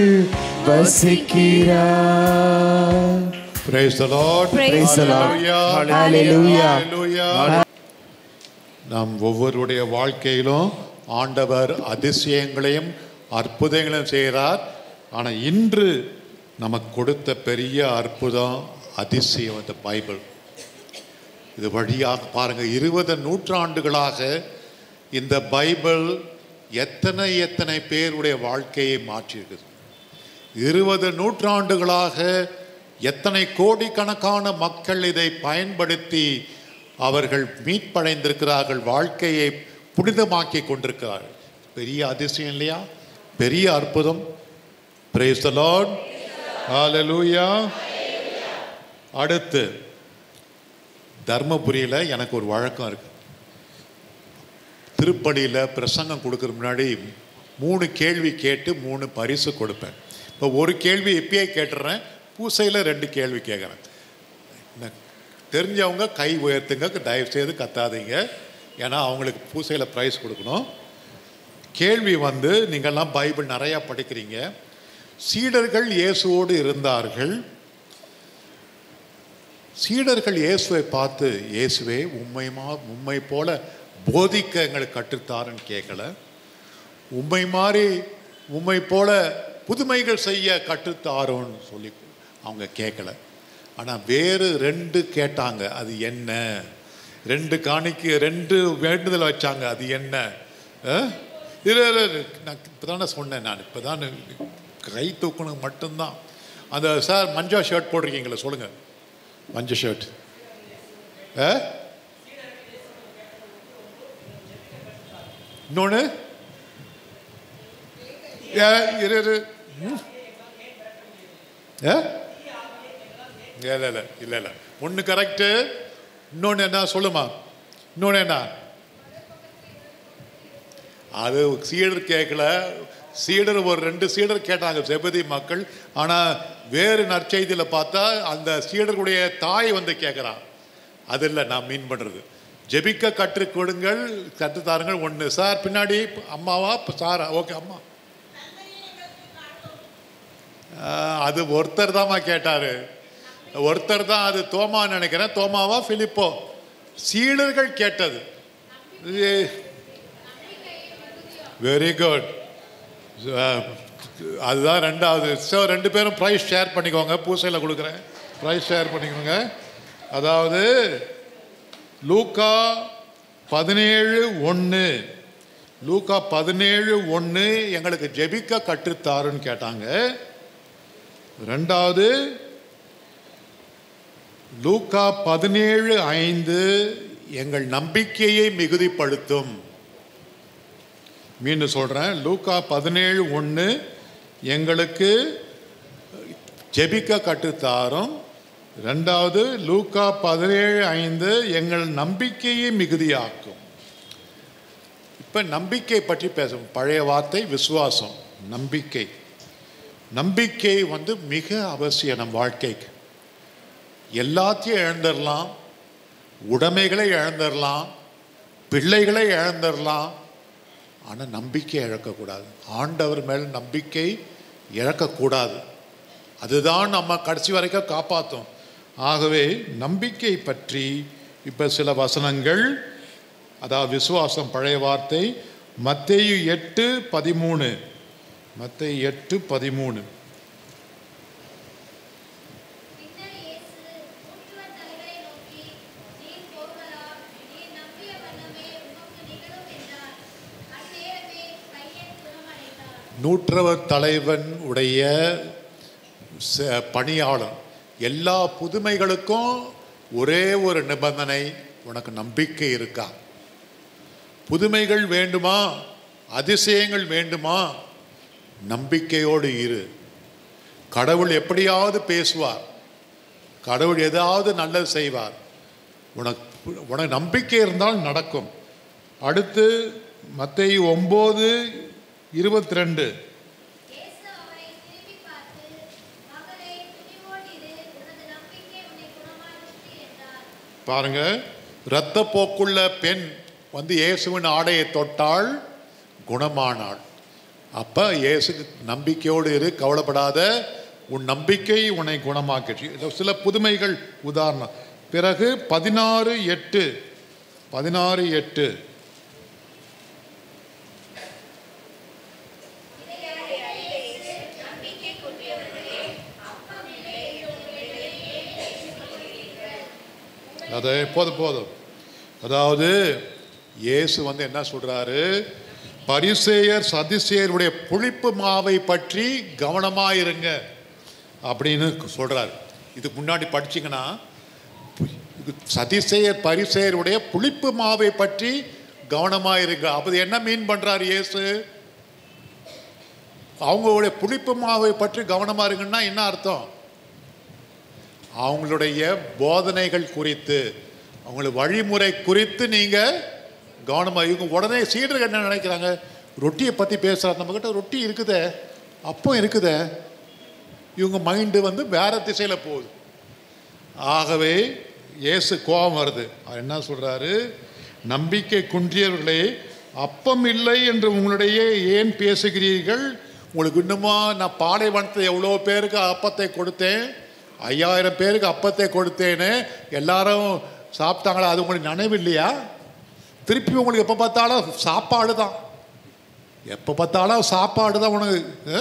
வசிக்கிறார் Praise the Lord. Praise the Lord. Hallelujah. Hallelujah. Hallelujah. நாம் ஒவ்வொருடைய வாழ்க்கையிலும் ஆண்டவர் அதிசயங்களையும் அற்புதங்களையும் செய்கிறார் ஆனால் இன்று நமக்கு கொடுத்த பெரிய அற்புதம் அதிசயம் இந்த பைபிள் இது வழியாக பாருங்க இருபது நூற்றாண்டுகளாக இந்த பைபிள் எத்தனை எத்தனை பேருடைய வாழ்க்கையை மாற்றியிருக்குது இருபது நூற்றாண்டுகளாக எத்தனை கோடிக்கணக்கான மக்கள் இதை பயன்படுத்தி அவர்கள் மீட்படைந்திருக்கிறார்கள் வாழ்க்கையை புனிதமாக்கி கொண்டிருக்கிறார்கள் பெரிய அதிசயம் இல்லையா பெரிய அற்புதம் praise the lord hallelujah அடுத்து தர்மபுரியில் எனக்கு ஒரு வழக்கம் இருக்கு திருப்படியில் பிரசங்கம் கொடுக்குற முன்னாடி மூணு கேள்வி கேட்டு மூணு பரிசு கொடுப்பேன் இப்போ ஒரு கேள்வி இப்பயே கேட்டுறேன் பூசையில் ரெண்டு கேள்வி கேட்குறேன் என்ன- தெரிஞ்சவங்க கை உயர்த்துங்க தயவு செய்து கத்தாதீங்க ஏன்னா அவங்களுக்கு பூசையில் ப்ரைஸ் கொடுக்கணும் கேள்வி வந்து நீங்கள்லாம் பைபிள் நிறையா படிக்கிறீங்க சீடர்கள் இயேசுவோடு இருந்தார்கள் சீடர்கள் இயேசுவை பார்த்து இயேசுவே உண்மைமா உண்மை போல போதிக்க எங்களுக்கு கற்றுத்தாருன்னு கேட்கல உண்மை மாதிரி உண்மை போல புதுமைகள் செய்ய கற்றுத்தாரோன்னு சொல்லி அவங்க கேட்கல ஆனால் வேறு ரெண்டு கேட்டாங்க அது என்ன ரெண்டு காணிக்கு ரெண்டு வேண்டுதல் வச்சாங்க அது என்ன அஹ்? இரு இரு, இரு. நான் இப்போ தானே சொன்னேன் நான் இப்போ தான் கை தூக்கணும் மட்டும்தான் அந்த சார் மஞ்சா ஷர்ட் போட்டிருக்கீங்களே சொல்லுங்கள் மஞ்சள் ஷர்ட் ஆ இன்னொன்று ஏ, இரு இரு ம். ஏ இல்லை இல்லை இல்லை இல்லை ஒன்று கரெக்டு இன்னொன்று என்ன சொல்லுமா இன்னொன்று என்ன அது சீடர் கேட்கல சீடர் ஒரு ரெண்டு சீடர் கேட்டாங்க செபதி மக்கள் ஆனால் வேறு நற்செய்தியில் பார்த்தா அந்த சீடருடைய தாய் வந்து கேட்குறான் அது இல்லை நான் மீன் பண்ணுறது ஜெபிக்க கற்றுக் கொடுங்கள் கற்றுத்தாருங்கள் ஒன்று சார் பின்னாடி அம்மாவா சாரா ஓகே அம்மா ஆஹ், அது ஒருத்தர் தாம்மா கேட்டார் ஒருத்தர் தான் அது தோமா நினைக்கிறேன் தோமாவா பிலிப்போ சீடர்கள் கேட்டது வெரி குட் அதுதான் ரெண்டாவது ஸோ ரெண்டு பேரும் ப்ரைஸ் ஷேர் பண்ணிக்கோங்க பூசையில் கொடுக்குறேன் ப்ரைஸ் ஷேர் பண்ணிக்கோங்க அதாவது லூக்கா பதினேழு ஒன்று லூக்கா பதினேழு ஒன்று எங்களுக்கு ஜெபிக்க கற்றுத்தாருன்னு கேட்டாங்க ரெண்டாவது லூக்கா பதினேழு ஐந்து எங்கள் நம்பிக்கையை மிகுதிப்படுத்தும் மீண்டும் சொல்கிறேன் லூக்கா பதினேழு ஒன்று எங்களுக்கு ஜெபிக்க கற்றுத்தாரும் ரெண்டாவது லூக்கா பதினேழு ஐந்து எங்கள் நம்பிக்கையை மிகுதியாக்கும் இப்போ நம்பிக்கை பற்றி பேசும் பழைய வார்த்தை விசுவாசம் நம்பிக்கை நம்பிக்கை வந்து மிக அவசியம் நம் வாழ்க்கைக்கு எல்லாத்தையும் இழந்துடலாம் உடைமைகளை இழந்துடலாம் பிள்ளைகளை இழந்துடலாம் ஆனால் நம்பிக்கை இழக்கக்கூடாது ஆண்டவர் மேல் நம்பிக்கை இழக்கக்கூடாது அதுதான் நம்ம கடைசி வரைக்கும் காப்பாற்றும் ஆகவே நம்பிக்கை பற்றி இப்போ சில வசனங்கள் அதாவது விசுவாசம் பழைய வார்த்தை மத்தேயு எட்டு பதிமூணு மத்தேயு எட்டு பதிமூணு பின்னர் இயேசு நூற்றுவர் தலைவரை நோக்கி நீர் போகலாம் நீர் நம்பிய வண்ணமே உமக்கு நிகழும் என்றார் அந்நேரமே பையன் குணமடைந்தார் நூற்றவர் தலைவன் உடைய ச- பணியாளர் எல்லா புதுமைகளுக்கும் ஒரே ஒரு நிபந்தனை உனக்கு நம்பிக்கை இருக்கா புதுமைகள் வேண்டுமா அதிசயங்கள் வேண்டுமா நம்பிக்கையோடு இரு கடவுள் எப்படியாவது பேசுவார் கடவுள் ஏதாவது நல்லது செய்வார் உனக்கு உனக்கு நம்பிக்கை இருந்தால் நடக்கும் அடுத்து மத்தேயு ஒம்பது இருபத்தி ரெண்டு இயேசு அவரை திரும்பி பார்த்து மகளே துணிவோடு இரு உனது நம்பிக்கை உன்னை குணமாக்கிற்று என்றார் பாருங்க இரத்தப்போக்குள்ள பெண் வந்து இயேசுவின் ஆடையை தொட்டாள் குணமானாள் அப்ப இயேசுக்கு நம்பிக்கையோடு இரு கவலைப்படாத உன் நம்பிக்கை உன்னை குணமாக்கிச்சு இது சில புதுமைகள் உதாரணம் பிறகு பதினாறு எட்டு பதினாறு எட்டு நம்பிக்கை கொண்டவர்களே அது போதும் போதும் அதாவது இயேசு வந்து என்ன சொல்றாரு பரிசேயர் சதிசேயருடைய புளிப்பு மாவை பற்றி கவனமாயிருங்க அப்படின்னு சொல்றாரு இதுக்கு முன்னாடி படிச்சீங்கன்னா இது சதிசேயர் பரிசேயருடைய புளிப்பு மாவை பற்றி கவனமாயிருங்க அப்படி என்ன மீன் பண்றாரு இயேசு அவங்களுடைய புளிப்பு மாவை பற்றி கவனமா இருங்கன்னா என்ன அர்த்தம் அவங்களுடைய போதனைகள் குறித்து அவங்களுடைய வழிமுறை குறித்து நீங்க கவனமா இவங்க உடனே சீடர்கள் என்ன நினைக்கிறாங்க ரொட்டியை பத்தி பேசுறாங்க நம்ம கிட்ட ரொட்டி இருக்குதே அப்போ இருக்குதே இவங்க மைண்டு வந்து வேற திசையில போகுது ஆகவே இயேசு கோபம் வருது அவர் என்ன சொல்றாரு நம்பிக்கை குன்றியவர்களே அப்பம் இல்லை என்று உங்களுடைய ஏன் பேசுகிறீர்கள் உங்களுக்கு இன்னுமா நான் பாலைவனத்தில் எவ்வளோ பேருக்கு அப்பத்தை கொடுத்தேன் ஐயாயிரம் பேருக்கு அப்பத்தை கொடுத்தேன்னு எல்லாரும் சாப்பிட்டாங்களா அது உங்களுக்கு நினைவு இல்லையா திருப்பி உங்களுக்கு எப்போ பார்த்தாலும் சாப்பாடு தான் எப்போ பார்த்தாலும் சாப்பாடு தான் உனக்கு ஆ?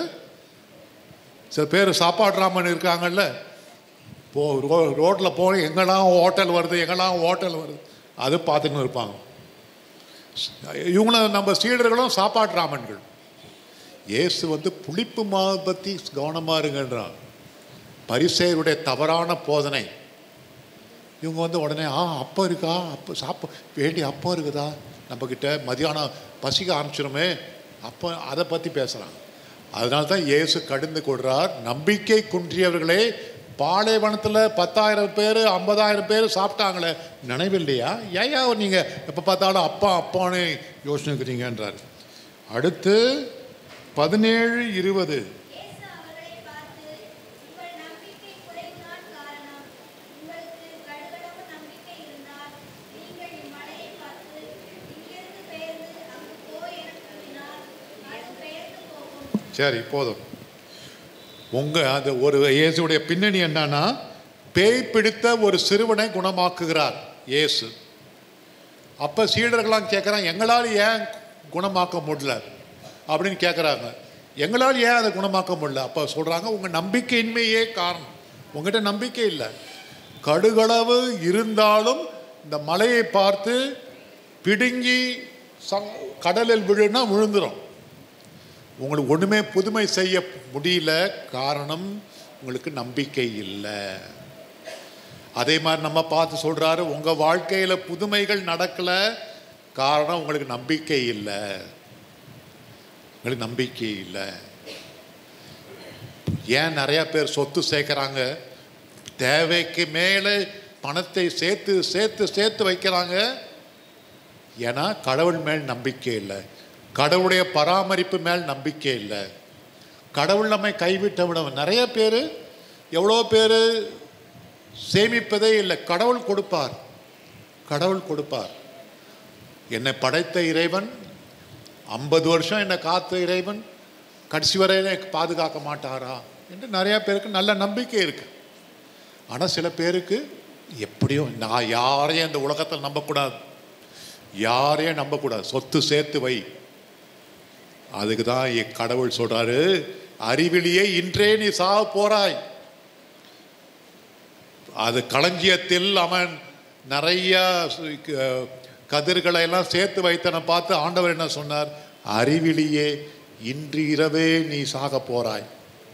சில பேர் சாப்பாடு ராமன் இருக்காங்கல்ல போ ரோ ரோட்டில் போய் எங்கெல்லாம் ஹோட்டல் வருது எங்கெல்லாம் ஹோட்டல் வருது அது பார்த்துன்னு இருப்பாங்க இவங்களும் நம்ம சீடர்களும் சாப்பாட்டு ராமன்கள் இயேசு வந்து புளிப்பு மாவை பற்றி கவனமாக இருங்கன்றான் பரிசேருடைய தவறான போதனை இவங்க வந்து உடனே ஆ அப்போ இருக்கா அப்போ சாப்ப வேண்டிய அப்போ இருக்குதா நம்மக்கிட்ட மதியானம் பசிக்க ஆரம்பிச்சிருமே அப்போ அதை பற்றி பேசுகிறாங்க அதனால தான் இயேசு கடிந்து கொடுறார் நம்பிக்கை குன்றியவர்களே பாலைவனத்தில் பத்தாயிரம் பேர் ஐம்பதாயிரம் பேர் சாப்பிட்டாங்களே நினைவில்லையா ஏயா நீங்கள் எப்போ பார்த்தாலும் அப்பா அப்பான்னு யோசனைக்கிறீங்கன்றார் அடுத்து பதினேழு இருபது இயேசு அவர்களை பார்த்து உங்கள் நம்பிக்கை குறைவுதான் காரணம் உங்களுக்கு கடுகளவு நம்பிக்கை இருந்தால் நீங்கள் இம்மலையை பார்த்து இங்கிருந்து பெயர்ந்து அங்கு போய் என சொல்லினால் அது பெயர்ந்து போகும் சரி போதும் உங்கள் அந்த ஒரு இயேசுடைய பின்னணி என்னன்னா பேய் பிடித்த ஒரு சிறுவனை குணமாக்குகிறார் இயேசு அப்போ சீடர்கள்லாம் கேட்குறாங்க எங்களால் ஏன் குணமாக்க முடியல அப்படின்னு கேட்குறாங்க எங்களால் ஏன் அதை குணமாக்க முடியல அப்போ சொல்கிறாங்க உங்கள் நம்பிக்கையின்மையே காரணம் உங்ககிட்ட நம்பிக்கை இல்லை கடுகளவு இருந்தாலும் இந்த மலையை பார்த்து பிடுங்கி ச கடலில் விழுனா விழுந்துரும் உங்களுக்கு ஒன்றுமே புதுமை செய்ய முடியல காரணம் உங்களுக்கு நம்பிக்கை இல்லை அதே மாதிரி நம்ம பார்த்து சொல்றாரு உங்க வாழ்க்கையில புதுமைகள் நடக்கல காரணம் உங்களுக்கு நம்பிக்கை இல்லை உங்களுக்கு நம்பிக்கை இல்லை ஏன் நிறைய பேர் சொத்து சேர்க்குறாங்க தேவைக்கு மேலே பணத்தை சேர்த்து சேர்த்து சேர்த்து வைக்கிறாங்க ஏன்னா கடவுள் மேல் நம்பிக்கை இல்லை கடவுளுடைய பராமரிப்பு மேல் நம்பிக்கை இல்லை கடவுள் நம்மை கைவிட்ட விட நிறைய பேர் எவ்வளோ பேர் சேமிப்பதே இல்லை கடவுள் கொடுப்பார் கடவுள் கொடுப்பார் என்னை படைத்த இறைவன் ஐம்பது வருஷம் என்னை காத்த இறைவன் கடைசி வரை எனக்கு பாதுகாக்க மாட்டாரா என்று நிறைய பேருக்கு நல்ல நம்பிக்கை இருக்கு ஆனால் சில பேருக்கு எப்படியும் நான் யாரையும் இந்த உலகத்தில் நம்பக்கூடாது யாரையும் நம்பக்கூடாது சொத்து சேர்த்து வை அதுக்கு தான் என் கடவுள் சொல்றாரு அறிவிலியே இன்றே நீ சாக போறாய் அது களஞ்சியத்தில் அவன் நிறைய சு- க- கதிர்களை எல்லாம் சேர்த்து வைத்தனை பார்த்து ஆண்டவர் என்ன சொன்னார் அறிவிலியே இன்று இரவே நீ சாக போறாய்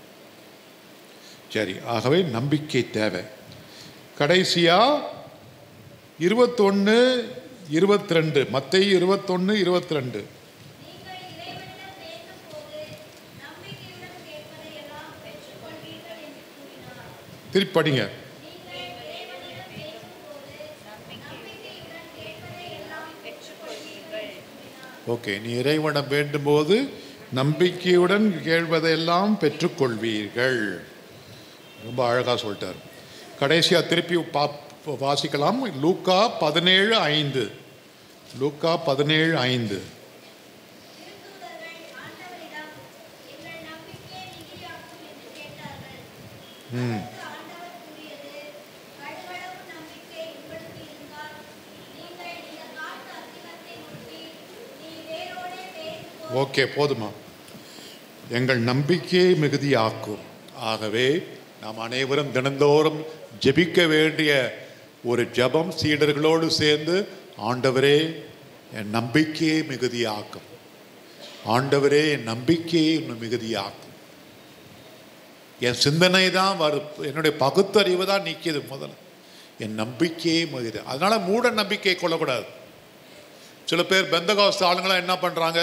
சரி ஆகவே நம்பிக்கை தேவை கடைசியா இருபத்தொன்னு இருபத்தி ரெண்டு மத்திய இருபத்தொன்னு இருபத்தி ரெண்டு நீங்கள் இறைவனிடம் பேசும்போது நம்பிக்கையுடன் கேட்பதையெல்லாம் பெற்றுக்கொள்வீர்கள் என்று கூறினார் திருப்பி படிங்க நீங்கள் இறைவனிடம் பேசும்போது நம்பிக்கையுடன் கேட்பதையெல்லாம் பெற்றுக்கொள்வீர்கள் என்று கூறினார் ஓகே நீ இறைவனம் வேண்டும்போது நம்பிக்கையுடன் கேள்வதெல்லாம் பெற்றுக்கொள்வீர்கள் ரொம்ப அழகாக சொல்லிட்டார் கடைசியாக திருப்பி பா வாசிக்கலாம் லூக்கா பதினேழு ஐந்து லூக்கா பதினேழு ஐந்து திருத்தூதர்கள் ஆண்டவரிடம் எங்கள் நம்பிக்கையை மிகுதியாக்கும் என்று கேட்டார்கள் ம் அதற்கு ஆண்டவர் கூறியது கடுகளவு நம்பிக்கை உங்களுக்கு இருந்தால் நீங்கள் இந்த காட்டு அத்திமரத்தை நோக்கி நீ வேரோடே பேசுவோம் ஓகே போதுமா எங்கள் நம்பிக்கையை மிகுதியாக்கும் ஆகவே நாம் அனைவரும் தினந்தோறும் ஜெபிக்க வேண்டிய ஒரு ஜெபம் சீடர்களோடு சேர்ந்து ஆண்டவரே என் நம்பிக்கையை மிகுதியாக்கும் ஆண்டவரே என் நம்பிக்கையை இன்னும் மிகுதியாக்கும் என் சிந்தனை தான் வரு என்னுடைய பகுத்தறிவு தான் நிற்கிது முதல்ல என் நம்பிக்கையே மிகுதி அதனால மூட நம்பிக்கை கொள்ளக்கூடாது சில பேர் பெந்தகாஸ்து ஆளுங்களாம் என்ன பண்ணுறாங்க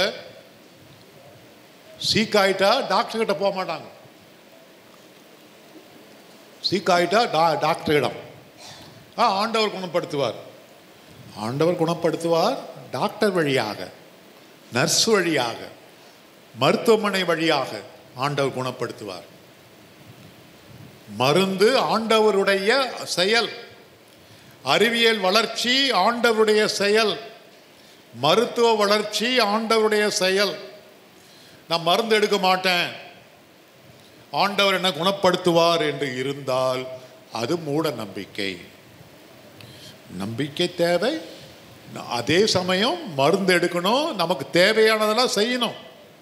சீக் ஆயிட்டா டாக்டர் கிட்ட போக மாட்டாங்க சீக் ஆயிட்டா டா டாக்டரிடம் ஆ ஆண்டவர் குணப்படுத்துவார் ஆண்டவர் குணப்படுத்துவார் டாக்டர் வழியாக நர்ஸ் வழியாக மருத்துவமனை வழியாக ஆண்டவர் குணப்படுத்துவார் மருந்து ஆண்டவருடைய செயல் அறிவியல் வளர்ச்சி ஆண்டவருடைய செயல் மருத்துவ வளர்ச்சி ஆண்டவருடைய செயல் நான் மருந்து எடுக்க மாட்டேன் ஆண்டவர் என்ன குணப்படுத்துவார் என்று இருந்தால் அது மூட நம்பிக்கை நம்பிக்கை தேவை ந- அதே சமயம் மருந்து எடுக்கணும் நமக்கு தேவையானதெல்லாம் செய்யணும்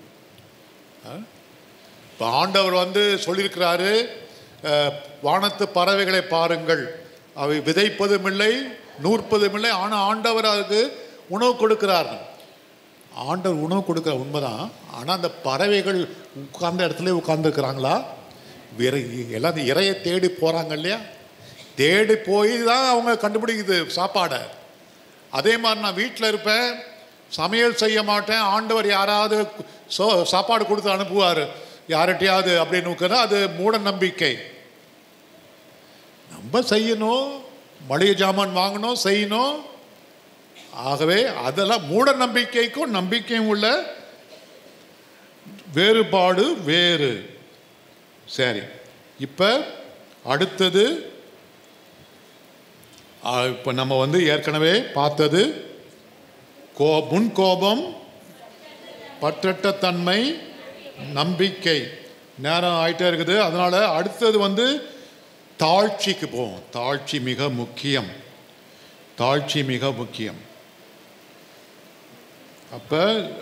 இப்போ ஆண்டவர் வந்து சொல்லியிருக்கிறாரு அஹ், வானத்து பறவைகளை பாருங்கள் அவை விதைப்பதும் இல்லை நூற்பதும் இல்லை ஆனால் ஆண்டவர் அதுக்கு உணவு கொடுக்கிறார் ஆண்டவர் உணவு கொடுக்குற உண்மைதான் ஆனால் அந்த பறவைகள் உட்கார்ந்த இடத்துல உட்கார்ந்துருக்குறாங்களா வேற எல்லாம் அந்த இறையை தேடி போகிறாங்க இல்லையா தேடி போய் தான் அவங்க கண்டுபிடிக்குது சாப்பாடை அதே மாதிரி நான் வீட்டில் இருப்பேன் சமையல் செய்ய மாட்டேன் ஆண்டவர் யாராவது சோ சாப்பாடு கொடுத்து அனுப்புவார் யார்கிட்டயாவது அப்படின்னு உட்கார்ந்தா அது மூட நம்பிக்கை நம்ம செய்யணும் மளிகை ஜாமான் வாங்கணும் செய்யணும் ஆகவே அதெல்லாம் மூட நம்பிக்கைக்கும் நம்பிக்கையும் உள்ள வேறுபாடு வேறு சரி இப்போ அடுத்தது இப்போ நம்ம வந்து ஏற்கனவே பார்த்தது கோ முன் கோபம் பற்றற்ற தன்மை நம்பிக்கை நேரம் ஆயிட்டே இருக்குது அதனால அடுத்தது வந்து தாழ்ச்சிக்கு போவோம் தாழ்ச்சி மிக முக்கியம் தாழ்ச்சி மிக முக்கியம் அப்ப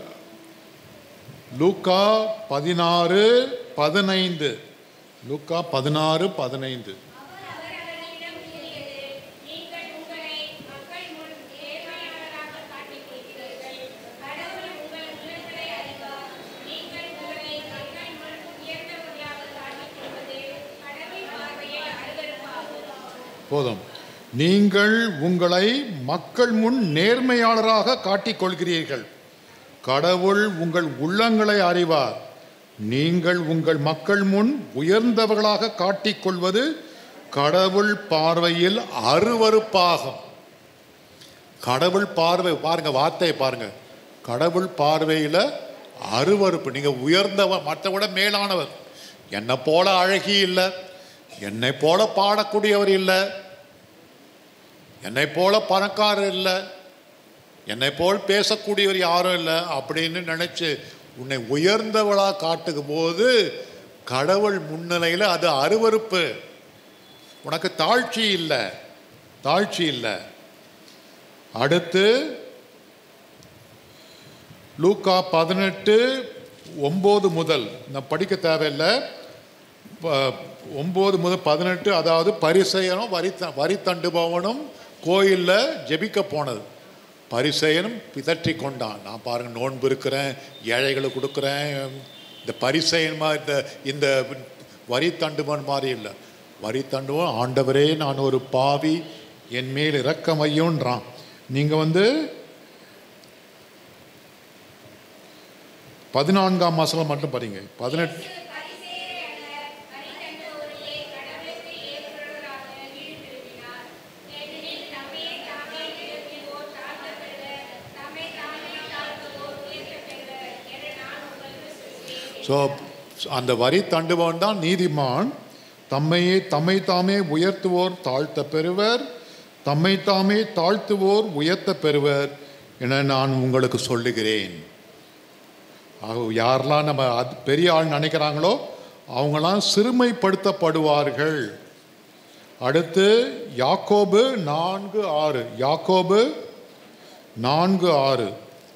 லூக்கா பதினாறு பதினைந்து லூக்கா பதினாறு பதினைந்து அவர் அவர்களிடம் கூறியது நீங்கள் உங்களை மக்கள் முன் நேர்மையாளராக காட்டிக் கொள்கிறீர்கள் கடவுள் உங்களை போதும் நீங்கள் உங்களை மக்கள் முன் நேர்மையாளராக காட்டிக் கொள்கிறீர்கள் கடவுள் உங்கள் உள்ளங்களை அறிவார் நீங்கள் உங்கள் மக்கள் முன் உயர்ந்தவர்களாக காட்டிக்கொள்வது கடவுள் பார்வையில் அருவருப்பாகும் கடவுள் பார்வை பாருங்க வார்த்தையை பாருங்க கடவுள் பார்வையில் அருவருப்பு நீங்க உயர்ந்தவ மற்ற விட மேலானவர் என்னை போல அழகி இல்லை என்னை போல பாடக்கூடியவர் இல்லை என்னை போல பணக்காரர் இல்லை என்னை போல் பேசக்கூடியவர் யாரும் இல்லை அப்படின்னு நினைச்சு உன்னை உயர்ந்தவளா காட்டுக்கும் போது கடவுள் முன்னிலையில் அது அருவருப்பு உனக்கு தாழ்ச்சி இல்லை தாழ்ச்சி இல்லை அடுத்து லூக்கா பதினெட்டு ஒம்பது முதல் நான் படிக்க தேவையில்லை ப- ஒம்பது முதல் பதினெட்டு அதாவது பரிசெயனும் வரி த- வரி தண்டுபவனும் கோயிலில் ஜெபிக்க போனது பரிசெயனும் பிதற்றி கொண்டான் நான் பாருங்க நோன்பு இருக்கிறேன் ஏழைகளுக்கு கொடுக்குறேன் இந்த பரிசெயன் மாதிரி இந்த இந்த வரி தண்டுபவன் மாதிரி இல்லை வரி தண்டுவன் ஆண்டவரே நான் ஒரு பாவி என் மேல் இரக்கமையோன்றான் நீங்கள் வந்து பதினான்காம் மாசம் மட்டும் படிங்க பதினெட்டு ஸோ அந்த வரி தண்டுபவன் தான் நீதிமான் தம்மையே தம்மை தாமே உயர்த்துவோர் தாழ்த்த பெறுவர் தம்மை தாமே தாழ்த்துவோர் உயர்த்த பெறுவர் என நான் உங்களுக்கு சொல்லுகிறேன் ஆக யாரெல்லாம் நம்ம அது பெரிய ஆள் நினைக்கிறாங்களோ அவங்களாம் சிறுமைப்படுத்தப்படுவார்கள் அடுத்து யாக்கோபு நான்கு ஆறு யாக்கோபு நான்கு ஆறு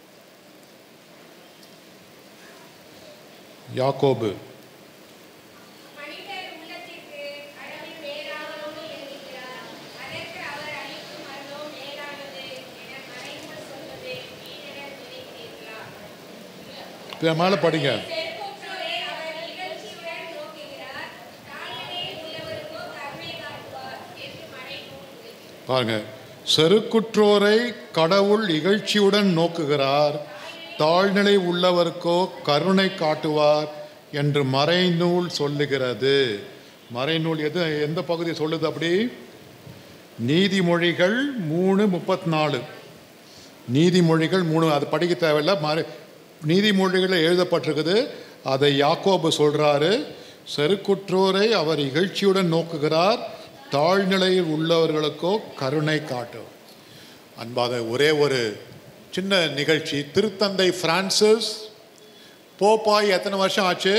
யாக்கோபு மனிதர் உள்ளத்திற்கு கடவுள் வேறாகவும் இருக்கிறார் அதற்கு அவர் அளிக்கும் அருளோ மேலானது என மறைந்து சொல்வது நீங்களே நினைக்கிறீர்களா இப்ப மேலே படிங்க செருக்குற்றோரை அவர் நிகழ்ச்சியுடன் நோக்குகிறார் தாழ்நிலை உள்ளவருக்கோ கருணை காட்டுவார் என்று மறைநூல் உரைக்கிறது. பாருங்க செருக்குற்றோரை கடவுள் இகழ்ச்சியுடன் நோக்குகிறார் தாழ்நிலை உள்ளவருக்கோ கருணை காட்டுவார் என்று மறைநூல் சொல்லுகிறது மறைநூல் எது எந்த பகுதி சொல்லுது அப்படி நீதிமொழிகள் மூணு முப்பத்தி நாலு நீதிமொழிகள் மூணு அது படிக்க தேவையில்ல மறை நீதிமொழிகளில் எழுதப்பட்டிருக்குது அதை யாக்கோபு சொல்றாரு செருக்குற்றோரை அவர் இகழ்ச்சியுடன் நோக்குகிறார் தாழ்நிலையில் உள்ளவர்களுக்கோ கருணை காட்டும் அன்பாத ஒரே ஒரு சின்ன நிகழ்ச்சி திருத்தந்தை பிரான்சிஸ் போப்பாய் எத்தனை வருஷம் ஆச்சு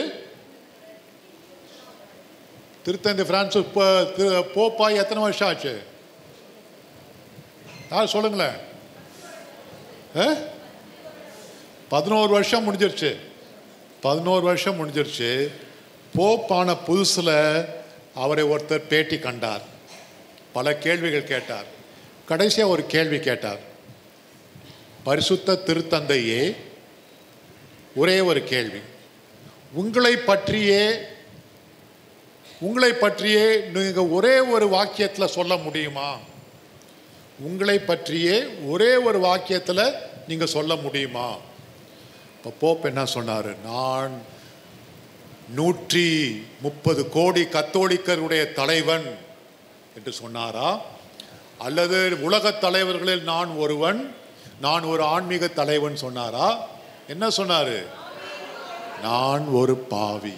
திருத்தந்தை பிரான்சிஸ் போ- திரு- போப்பாய் எத்தனை வருஷம் ஆச்சு யார் சொல்லுங்களேன் ஆ? பதினோரு வருஷம் முடிஞ்சிருச்சு பதினோரு வருஷம் முடிஞ்சிருச்சு போப்பான புதுசில் அவரை ஒருத்தர் பேட்டி கண்டார் பல கேள்விகள் கேட்டார் கடைசியாக ஒரு கேள்வி கேட்டார் பரிசுத்த திருத்தந்தையே ஒரே ஒரு கேள்வி உங்களை பற்றியே உங்களை பற்றியே நீங்கள் ஒரே ஒரு வாக்கியத்தில் சொல்ல முடியுமா உங்களை பற்றியே ஒரே ஒரு வாக்கியத்தில் நீங்கள் சொல்ல முடியுமா இப்போ போப் என்ன சொன்னார் நான் நூற்றி முப்பது கோடி கத்தோலிக்கருடைய தலைவன் என்று சொன்னாரா அல்லது உலகத் தலைவர்களில் நான் ஒருவன் நான் ஒரு ஆன்மீக தலைவன் சொன்னாரா என்ன சொன்னாரு நான் ஒரு பாவி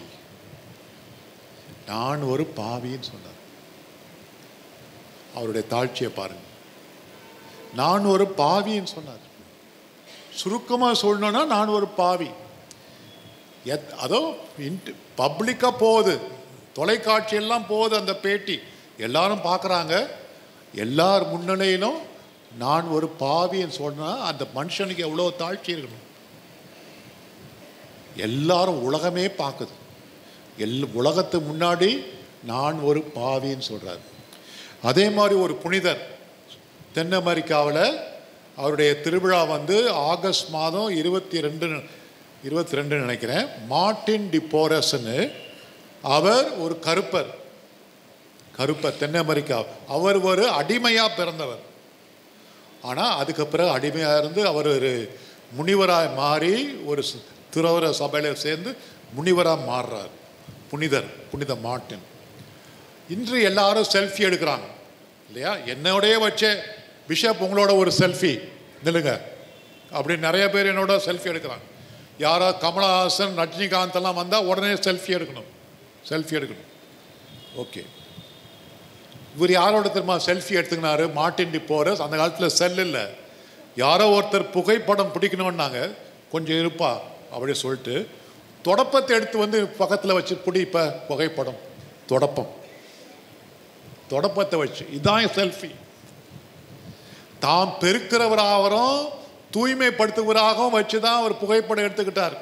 நான் ஒரு பாவின்னு சொன்னார் அவருடைய தாழ்ச்சியை பாருங்க நான் ஒரு பாவின்னு சொன்னார் சுருக்கமாக சொல்லணும்னா நான் ஒரு பாவி எத் அதோ இன்ட் பப்ளிக்காக போகுது தொலைக்காட்சி எல்லாம் போகுது அந்த பேட்டி எல்லாரும் பார்க்குறாங்க எல்லார் முன்னிலையிலும் நான் ஒரு பாவின்னு சொன்னா அந்த மனுஷனுக்கு எவ்வளோ தாழ்ச்சி இருக்கணும் எல்லாரும் உலகமே பார்க்குது எல் உலகத்து முன்னாடி நான் ஒரு பாவின்னு சொல்கிறார் அதே மாதிரி ஒரு புனிதர் தென் அமெரிக்காவில் அவருடைய திருவிழா வந்து ஆகஸ்ட் மாதம் இருபத்தி ரெண்டு இருபத்தி ரெண்டு நினைக்கிறேன் மார்ட்டின் டிபோரஸ்னு அவர் ஒரு கருப்பர் கருப்ப தென் அமெரிக்கா அவர் ஒரு அடிமையாக பிறந்தவர் ஆனால் அதுக்கு பிறகு அடிமையாக இருந்து அவர் ஒரு முனிவராய் மாறி ஒரு ச- துறவர சபையில் சேர்ந்து முனிவராக மாறுறார் புனிதர் புனித மார்ட்டின் இன்று எல்லாரும் செல்ஃபி எடுக்கிறாங்க இல்லையா என்னோடய வச்சே பிஷப் உங்களோட ஒரு செல்ஃபி நில்லுங்க அப்படி நிறைய பேர் என்னோட செல்ஃபி எடுக்கிறாங்க யாரோ கமலஹாசன் ரஜினிகாந்த் எல்லாம் வந்தால் உடனே செல்ஃபி எடுக்கணும் செல்ஃபி எடுக்கணும் ஓகே இவர் யாரோட தெரியுமா செல்ஃபி எடுத்துக்கினாரு மார்ட்டின் டிப்போரஸ் அந்த காலத்தில் செல் இல்லை யாரோ ஒருத்தர் புகைப்படம் பிடிக்கணும்னாங்க கொஞ்சம் இருப்பா அப்படி சொல்லிட்டு தொடப்பத்தை எடுத்து வந்து பக்கத்தில் வச்சு பிடி இப்போ புகைப்படம் தொடப்பம் தொடப்பத்தை வச்சு இதான் செல்ஃபி தாம் பெருக்கிறவராகவும் தூய்மைப்படுத்துவராகவும் வச்சு தான் அவர் புகைப்படம் எடுத்துக்கிட்டார்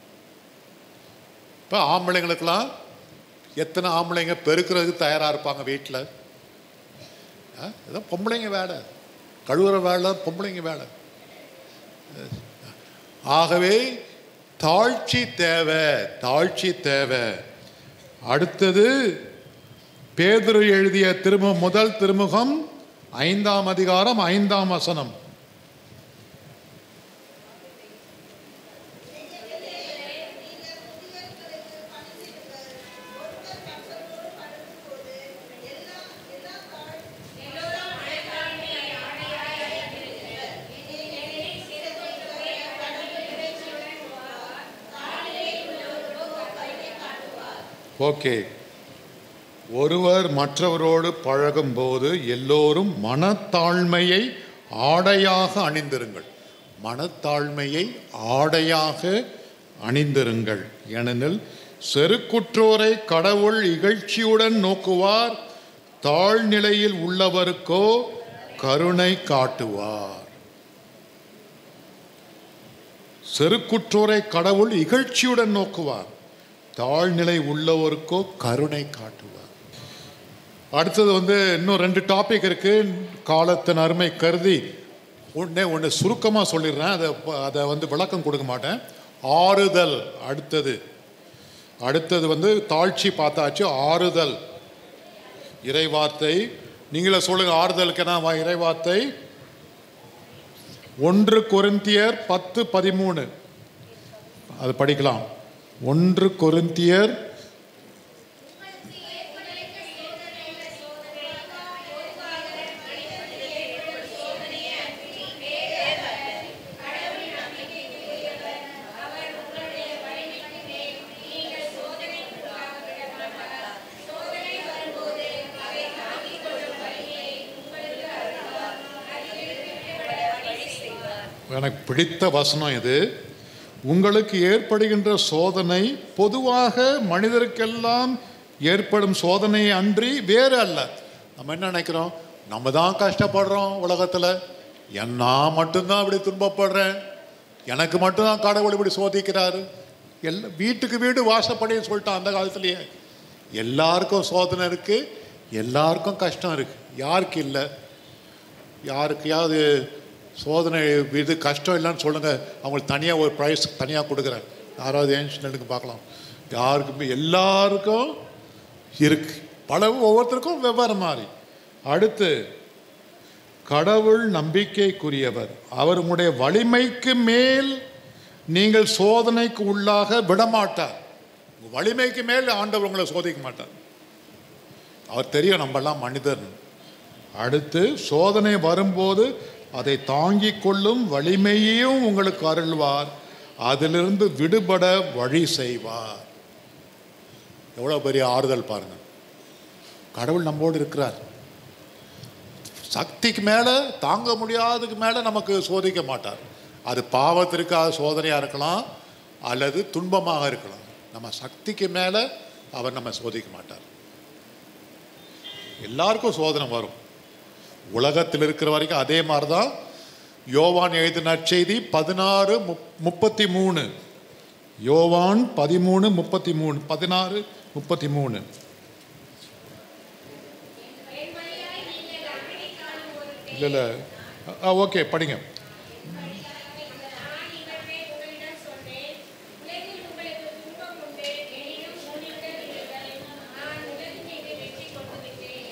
இப்போ ஆம்பளைங்களுக்கெல்லாம் எத்தனை ஆம்பளைங்க பெருக்கிறதுக்கு தயாராக இருப்பாங்க வீட்டில் ஏதோ பொம்பளைங்க வேலை கழுவுற வேலை பொம்பளைங்க வேலை ஆகவே தாழ்ச்சி தேவை தாழ்ச்சி தேவை அடுத்தது பேதுரு எழுதிய திருமு முதல் திருமுகம் ஐந்தாம் அதிகாரம் ஐந்தாம் வசனம் ஓகே ஒருவர் மற்றவரோடு பழகும்போது எல்லோரும் மனத்தாழ்மையை ஆடையாக அணிந்திருங்கள் மனத்தாழ்மையை ஆடையாக அணிந்திருங்கள் ஏனெனில் செருக்குற்றோரை கடவுள் இகழ்ச்சியுடன் நோக்குவார் தாழ்நிலையில் உள்ளவருக்கோ கருணை காட்டுவார் செருக்குற்றோரை கடவுள் இகழ்ச்சியுடன் நோக்குவார் தாழ்நிலை உள்ளவருக்கோ கருணை காட்டுவார் அடுத்தது வந்து இன்னும் ரெண்டு டாபிக் இருக்கு காலத்தின் அருமை கருதி உடனே ஒன்று சுருக்கமாக சொல்லிடுறேன் அதை அதை வந்து விளக்கம் கொடுக்க மாட்டேன் ஆறுதல் அடுத்தது அடுத்தது வந்து தாழ்ச்சி பார்த்தாச்சு ஆறுதல் இறைவார்த்தை நீங்களே சொல்லுங்க ஆறுதலுக்கு என்ன இறைவார்த்தை ஒன்று கொரிந்தியர் பத்து பதிமூணு அது படிக்கலாம் ஒன்று கொரிந்தியர் எனக்கு பிடித்த வசனம் இது உங்களுக்கு ஏற்படுகின்ற சோதனை பொதுவாக மனிதருக்கெல்லாம் ஏற்படும் சோதனை அன்றி வேறு அல்ல நம்ம என்ன நினைக்கிறோம் நம்ம தான் கஷ்டப்படுறோம் உலகத்தில் என் நான் மட்டும்தான் இப்படி துன்பப்படுறேன் எனக்கு மட்டும்தான் கடவுள் இப்படி சோதிக்கிறாரு எல்லா வீட்டுக்கு வீடு வாசப்படின்னு சொல்லிட்டான் அந்த காலத்துலேயே எல்லாருக்கும் சோதனை இருக்குது எல்லாருக்கும் கஷ்டம் இருக்குது யாருக்கு இல்லை யாருக்கையாவது சோதனை இது கஷ்டம் இல்லைன்னு சொல்லுங்கள் அவங்களுக்கு தனியாக ஒரு ப்ரைஸ் தனியாக கொடுக்குறேன் யாராவது ஏன்ஷனுக்கு பார்க்கலாம் யாருக்குமே எல்லாருக்கும் இருக்கு பல ஒவ்வொருத்தருக்கும் வெவ்வேறு மாதிரி அடுத்து கடவுள் நம்பிக்கைக்குரியவர் அவர் உங்களுடைய வலிமைக்கு மேல் நீங்கள் சோதனைக்கு உள்ளாக விடமாட்டார் உங்க வலிமைக்கு மேல் ஆண்டவர் உங்களை சோதிக்க மாட்டார் அவர் தெரியும் நம்மெல்லாம் மனிதர் அடுத்து சோதனை வரும்போது அதை தாங்கிக் கொள்ளும் வலிமையையும் உங்களுக்கு அருள்வார் அதிலிருந்து விடுபட வழி செய்வார் எவ்வளோ பெரிய ஆறுதல் பாருங்க கடவுள் நம்மோடு இருக்கிறார் சக்திக்கு மேலே தாங்க முடியாததுக்கு மேலே நமக்கு சோதிக்க மாட்டார் அது பாவத்திற்காக சோதனையாக இருக்கலாம் அல்லது துன்பமாக இருக்கலாம் நம்ம சக்திக்கு மேலே அவர் நம்ம சோதிக்க மாட்டார் எல்லாருக்கும் சோதனை வரும் உலகத்தில் இருக்கிற வரைக்கும் அதே மாதிரி தான் யோவான் எழுதின நற்செய்தி பதினாறு முப் முப்பத்தி மூணு யோவான் பதிமூணு முப்பத்தி மூணு பதினாறு முப்பத்தி மூணு இல்லை இல்லை ஓகே படிங்க நான் இவற்றை உங்களிடம் சொன்னேன் உலகில் உங்களுக்கு துன்பம் உண்டு எனினும் மூடிவிட விடுங்கள் நான் உலகின் மீது வெற்றி கொண்டு விட்டேன்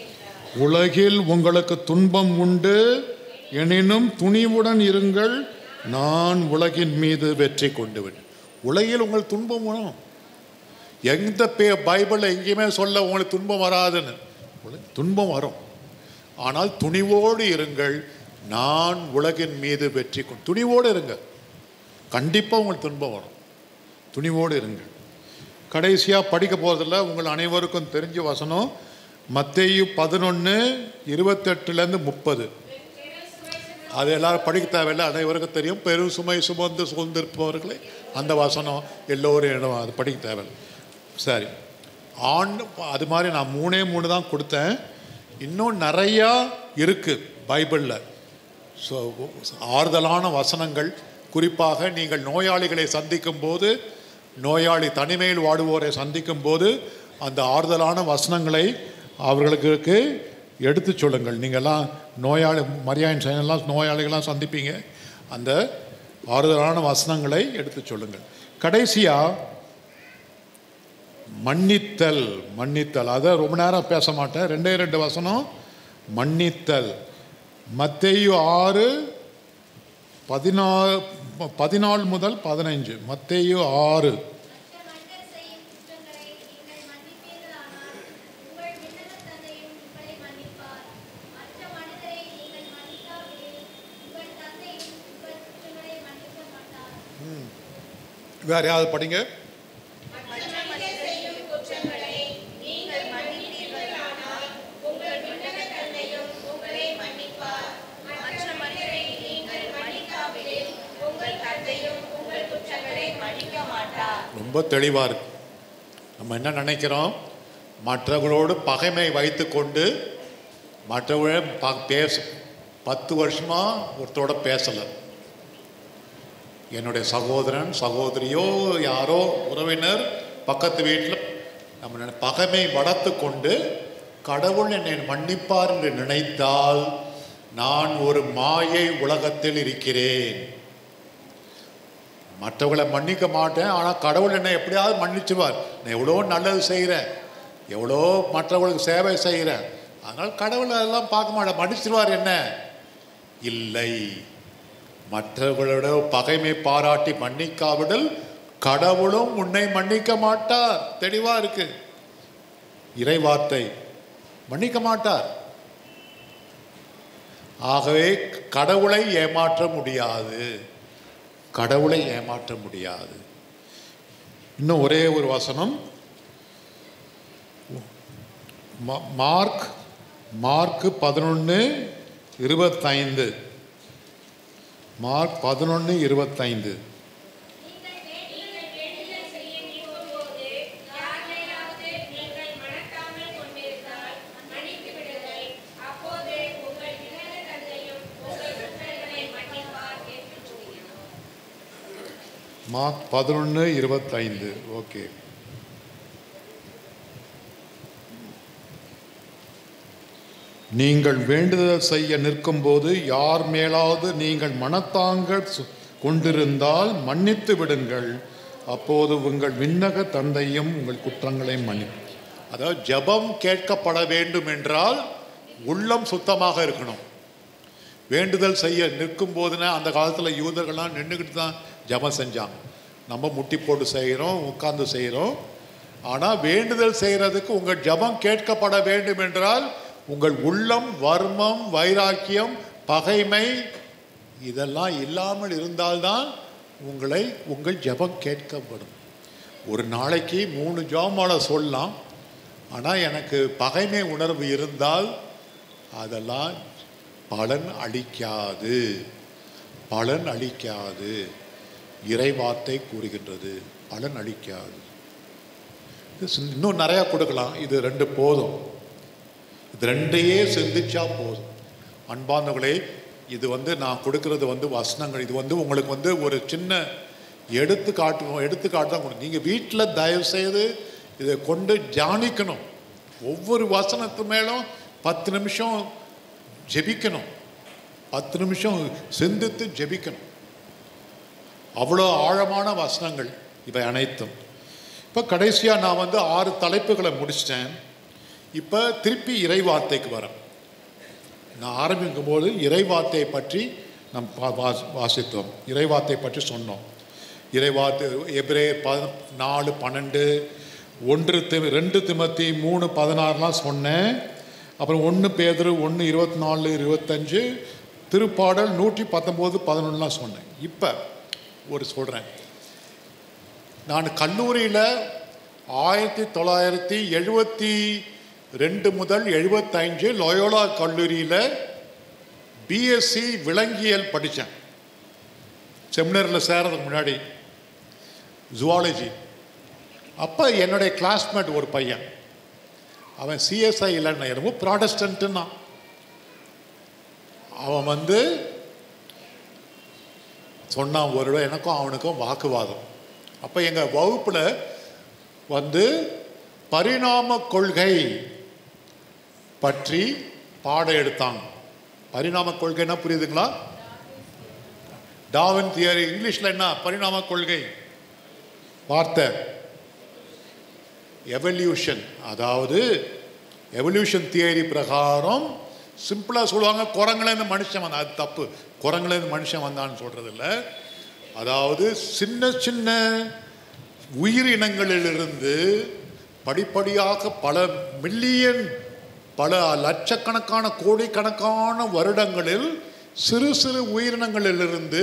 உலகில் உங்களுக்கு துன்பம் உண்டு எனினும் துணிவுடன் இருங்கள் நான் உலகின் மீது வெற்றி கொண்டு விட்டேன் உலகில் உங்கள் துன்பம் வரும் எந்த பே பைபிளில் எங்கேயுமே சொல்ல உங்களுக்கு துன்பம் வராதுன்னு உலக- துன்பம் வரும் ஆனால் துணிவோடு இருங்கள் நான் உலகின் மீது வெற்றி கொண்டு துணிவோடு இருங்க கண்டிப்பாக உங்களுக்கு துன்பம் வரும் துணிவோடு இருங்கள் கடைசியாக படிக்க போகிறதில்ல உங்கள் அனைவருக்கும் தெரிஞ்ச வசனம் மத்தேயு பதினொன்று இருபத்தெட்டுலேருந்து முப்பது அது எல்லாரும் படிக்க தேவையில்லை அனைவருக்கும் தெரியும் பெரும் சுமை சுமந்து சுமந்திருப்பவர்களே அந்த வசனம் எல்லோரும் இடம் அது படிக்க தேவையில்லை சரி ஆண்டு அது மாதிரி நான் மூணே மூணு தான் கொடுத்தேன் இன்னும் நிறையா இருக்குது பைபிளில் ஸோ ஆறுதலான வசனங்கள் குறிப்பாக நீங்கள் நோயாளிகளை சந்திக்கும் போது நோயாளி தனிமையில் வாடுவோரை சந்திக்கும் போது அந்த ஆறுதலான வசனங்களை அவர்களுக்கு எடுத்து சொல்லுங்கள் நீங்கள்லாம் நோயாளி மரியாயின் சைனெல்லாம் நோயாளிகள்லாம் சந்திப்பீங்க அந்த ஆறுதலான வசனங்களை எடுத்து சொல்லுங்கள் கடைசியாக மன்னித்தல் மன்னித்தல் அதை ரொம்ப நேரம் பேச மாட்டேன் ரெண்டே ரெண்டு வசனம் மன்னித்தல் மத்தேயு ஆறு பதினாறு பதினாலு முதல் பதினைஞ்சு மத்தேயு ஆறு மற்ற மனிதர் செய்யும் குற்றங்களை நீங்கள் மன்னிப்பீர்களானால் உங்கள் விண்ணக தந்தையும் உங்களை மன்னிப்பார் மற்ற மனிதரை நீங்கள் மன்னிக்காவிடில் உங்கள் தந்தையும் உங்கள் குற்றங்களை மன்னிக்க மாட்டார் வேற யாராவது படிங்க ரொம்ப தெளிவாக இருக்கு நம்ம என்ன நினைக்கிறோம் மற்றவர்களோடு பகைமை வைத்துக்கொண்டு மற்றவர்கள ப பேச பத்து வருஷமாக ஒருத்தரோட பேசலை என்னுடைய சகோதரன் சகோதரியோ யாரோ உறவினர் பக்கத்து வீட்டில் நம்ம நினை- பகைமை வளர்த்து கொண்டு கடவுள் என்னை மன்னிப்பார் என்று நினைத்தால் நான் ஒரு மாயை உலகத்தில் இருக்கிறேன் மற்றவங்களை மன்னிக்க மாட்டேன் ஆனால் கடவுள் என்னை எப்படியாவது மன்னிச்சுவார் நான் எவ்வளோ நல்லது செய்கிறேன் எவ்வளோ மற்றவர்களுக்கு சேவை செய்கிறேன் அதனால் கடவுள் அதெல்லாம் பார்க்க மாட்டேன் மன்னிச்சிருவார் என்ன இல்லை மற்றவர்களோட பகைமை பாராட்டி மன்னிக்காவிடில் கடவுளும் உன்னை மன்னிக்க மாட்டார் தெளிவா இருக்கு இறைவார்த்தை மன்னிக்க மாட்டார் ஆகவே கடவுளை ஏமாற்ற முடியாது கடவுளை ஏமாற்ற முடியாது இன்னும் ஒரே ஒரு வசனம் மா- மார்க் மார்க் பதினொன்று இருபத்தைந்து மார்க் பதினொன்று இருபத்தைந்து நீங்கள் வேண்டியதை வேண்டுதல் செய்ய நிற்கும்போது யார் மேலாவது நீங்கள் மனத்தாமல் கொண்டிருந்தால் மன்னித்து விடுங்கள் அப்போது உங்கள் விண்ணக தந்தையும் உங்கள் குற்றங்களை மன்னிப்பார் என்று கூறினார் மார்க் பதினொன்று இருபத்தைந்து ஓகே நீங்கள் வேண்டுதல் செய்ய நிற்கும்போது யார் மேலாவது நீங்கள் மனத்தாங்கள் சு- கொண்டிருந்தால் மன்னித்து விடுங்கள் அப்போது உங்கள் விண்ணக தந்தையும் உங்கள் குற்றங்களை மன்னி அதாவது ஜெபம் கேட்கப்பட வேண்டும் என்றால் உள்ளம் சுத்தமாக இருக்கணும் வேண்டுதல் செய்ய நிற்கும் போதுனா அந்த காலத்தில் யூதர்கள்லாம் நின்றுக்கிட்டு தான் ஜெபம் செஞ்சாங்க நம்ம முட்டி போட்டு செய்கிறோம் உட்கார்ந்து செய்கிறோம் ஆனால் வேண்டுதல் செய்கிறதுக்கு உங்கள் ஜெபம் கேட்கப்பட வேண்டும் என்றால் உங்கள் உள்ளம் வர்மம் வைராக்கியம் பகைமை இதெல்லாம் இல்லாமல் இருந்தால்தான் உங்களை உங்கள் ஜெபம் கேட்கப்படும் ஒரு நாளைக்கு மூணு ஜாமால சொல்லலாம் ஆனால் எனக்கு பகைமை உணர்வு இருந்தால் அதெல்லாம் பலன் அளிக்காது பலன் அளிக்காது இறைவார்த்தை கூறுகின்றது பலன் அளிக்காது இது சின்- இன்னும் நிறையா கொடுக்கலாம் இது ரெண்டு போதும் இது ரெண்டையே சிந்திச்சா போதும் அன்பார்ந்தவர்களே இது வந்து நான் கொடுக்கறது வந்து வசனங்கள் இது வந்து உங்களுக்கு வந்து ஒரு சின்ன எடுத்துக்காட்டு எடுத்துக்காட்டு தான் கொடுக்கும் நீங்கள் வீட்டில் தயவு செய்து இதை கொண்டு தியானிக்கணும் ஒவ்வொரு வசனத்து மேலும் பத்து நிமிஷம் ஜெபிக்கணும் பத்து நிமிஷம் சிந்தித்து ஜெபிக்கணும் அவ்வளோ ஆழமான வசனங்கள் இவை அனைத்தும் இப்போ கடைசியாக நான் வந்து ஆறு தலைப்புகளை முடிச்சிட்டேன் இப்போ திருப்பி இறை வார்த்தைக்கு வரேன் நான் ஆரம்பிக்கும் போது இறைவார்த்தையை பற்றி நாம் பா- வா- வாசித்தோம் இறைவார்த்தை பற்றி சொன்னோம் இறைவார்த்தை எபிரே ப நாலு பன்னெண்டு ஒன்று திம ரெண்டு திமத்தி மூணு பதினாறுலாம் சொன்னேன் அப்புறம் ஒன்று பேதரு ஒன்று இருபத்தி நாலு இருபத்தஞ்சு திருப்பாடல் நூற்றி பத்தொம்போது பதினொன்றுலாம் சொன்னேன் இப்போ ஒரு சொல்கிறேன் நான் கல்லூரியில் ஆயிரத்தி தொள்ளாயிரத்தி எழுபத்தி ரெண்டு முதல் எழுபத்தைந்து லோயோலா கல்லூரியில் பிஎஸ்சி விலங்கியல் படித்தேன் செமினரில் சேர்றதுக்கு முன்னாடி ஜுவாலஜி அப்போ என்னுடைய கிளாஸ்மேட் ஒரு பையன் அவன் சிஎஸ்ஐ இல்லைன்னா என்னமோ ப்ராடஸ்டன்ட்டுன்னா அவன் வந்து சொன்னான் ஒரு இடம் எனக்கும் அவனுக்கும் வாக்குவாதம் அப்போ எங்கள் வகுப்பில் வந்து பரிணாம கொள்கை பற்றி பாடம் எடுத்தாங்க பரிணாம கொள்கைன்னா புரியுதுங்களா டாவின் தியரி இங்கிலீஷில் என்ன பரிணாம கொள்கை வார்த்தை எவல்யூஷன் அதாவது எவல்யூஷன் தியரி பிரகாரம் சிம்பிளாக சொல்லுவாங்க குரங்குலேருந்து மனுஷன் வந்தான் அது தப்பு குரங்குலேருந்து மனுஷன் வந்தான்னு சொல்கிறது இல்லை அதாவது சின்ன சின்ன உயிரினங்களிலிருந்து படிப்படியாக பல மில்லியன் பல லட்சக்கணக்கான கோடிக்கணக்கான வருடங்களில் சிறு சிறு உயிரினங்களிலிருந்து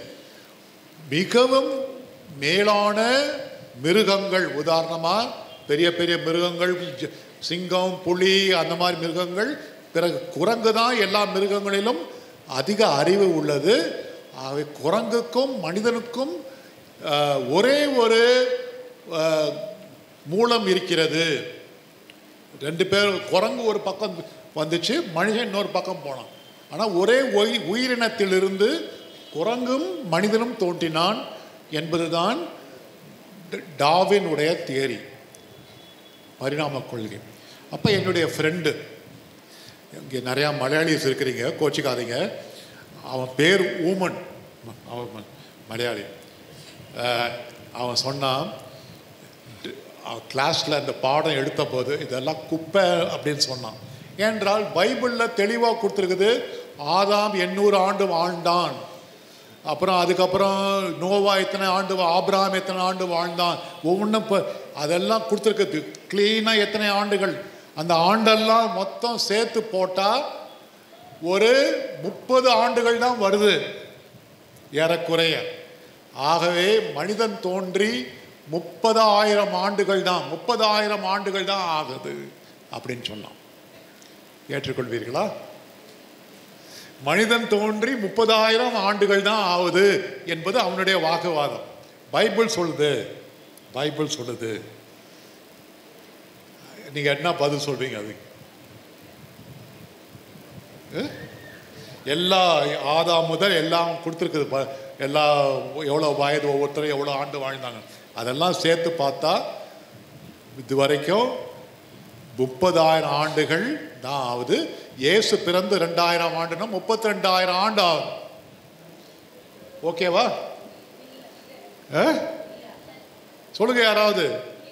மிகவும் மேலான மிருகங்கள் உதாரணமாக பெரிய பெரிய மிருகங்கள் ஜ- சிங்கம் புலி அந்த மாதிரி மிருகங்கள் பிறகு குரங்கு தான் எல்லா மிருகங்களிலும் அதிக அறிவு உள்ளது அவை குரங்குக்கும் மனிதனுக்கும் ஆஹ், ஒரே ஒரு ஆஹ், மூலம் இருக்கிறது ரெண்டு பேர் குரங்கு ஒரு பக்கம் வந்துச்சு மனுஷன் இன்னொரு பக்கம் போனான் ஆனால் ஒரே உயி உயிரினத்திலிருந்து குரங்கும் மனிதனும் தோன்றினான் என்பதுதான் ட- டார்வினுடைய தியரி பரிணாம கொள்கை அப்போ என்னுடைய ஃப்ரெண்டு இங்கே நிறையா மலையாளிஸ் இருக்கிறீங்க கோச்சிக்காதீங்க அவன் பேர் ஊமன் அவன் ம- மலையாளி அஹ், அவன் சொன்னான் கிளாஸில் அந்த பாடம் எடுத்த போது இதெல்லாம் குப்பை அப்படின்னு சொன்னான் ஏனென்றால் பைபிளில் தெளிவாக கொடுத்துருக்குது ஆதாம் எண்ணூறு ஆண்டு வாழ்ந்தான் அப்புறம் அதுக்கப்புறம் நோவா எத்தனை ஆண்டு வா- ஆபிரகாம் எத்தனை ஆண்டு வாழ்ந்தான் ஒவ்வொன்றும் இப்போ அதெல்லாம் கொடுத்துருக்குது க்ளீனாக எத்தனை ஆண்டுகள் அந்த ஆண்டெல்லாம் மொத்தம் சேர்த்து போட்டால் ஒரு முப்பது ஆண்டுகள் தான் வருது ஏறக்குறைய ஆகவே மனிதன் தோன்றி முப்பதாயிரம் ஆண்டுகள் தான் முப்பதாயிரம் ஆண்டுகள் தான் ஆகுது அப்படின்னு சொன்னான் ஏற்றுக்கொள்வீர்களா மனிதன் தோன்றி முப்பதாயிரம் ஆண்டுகள் தான் ஆகுது என்பது அவனுடைய வாக்குவாதம் பைபிள் சொல்லுது பைபிள் சொல்லுது நீங்க என்ன பதில் சொல்வீங்க அதுக்கு அஹ்? எல்லா ஆதாம் முதல் எல்லாம் கொடுத்துருக்குது ப- எல்லா எவ்வளோ வயது ஒவ்வொருத்தரும் எவ்வளோ ஆண்டு வாழ்ந்தாங்க அதெல்லாம் சேர்த்து பார்த்தா இது வரைக்கும் முப்பதாயிரம் ஆண்டுகள் தான் ஆகுது இயேசு பிறந்து ரெண்டாயிரம் ஆண்டுனா முப்பத்தி ரெண்டாயிரம் ஆண்டு ஆகும் ஓகேவா அஹ்? சொல்லுங்க யாராவது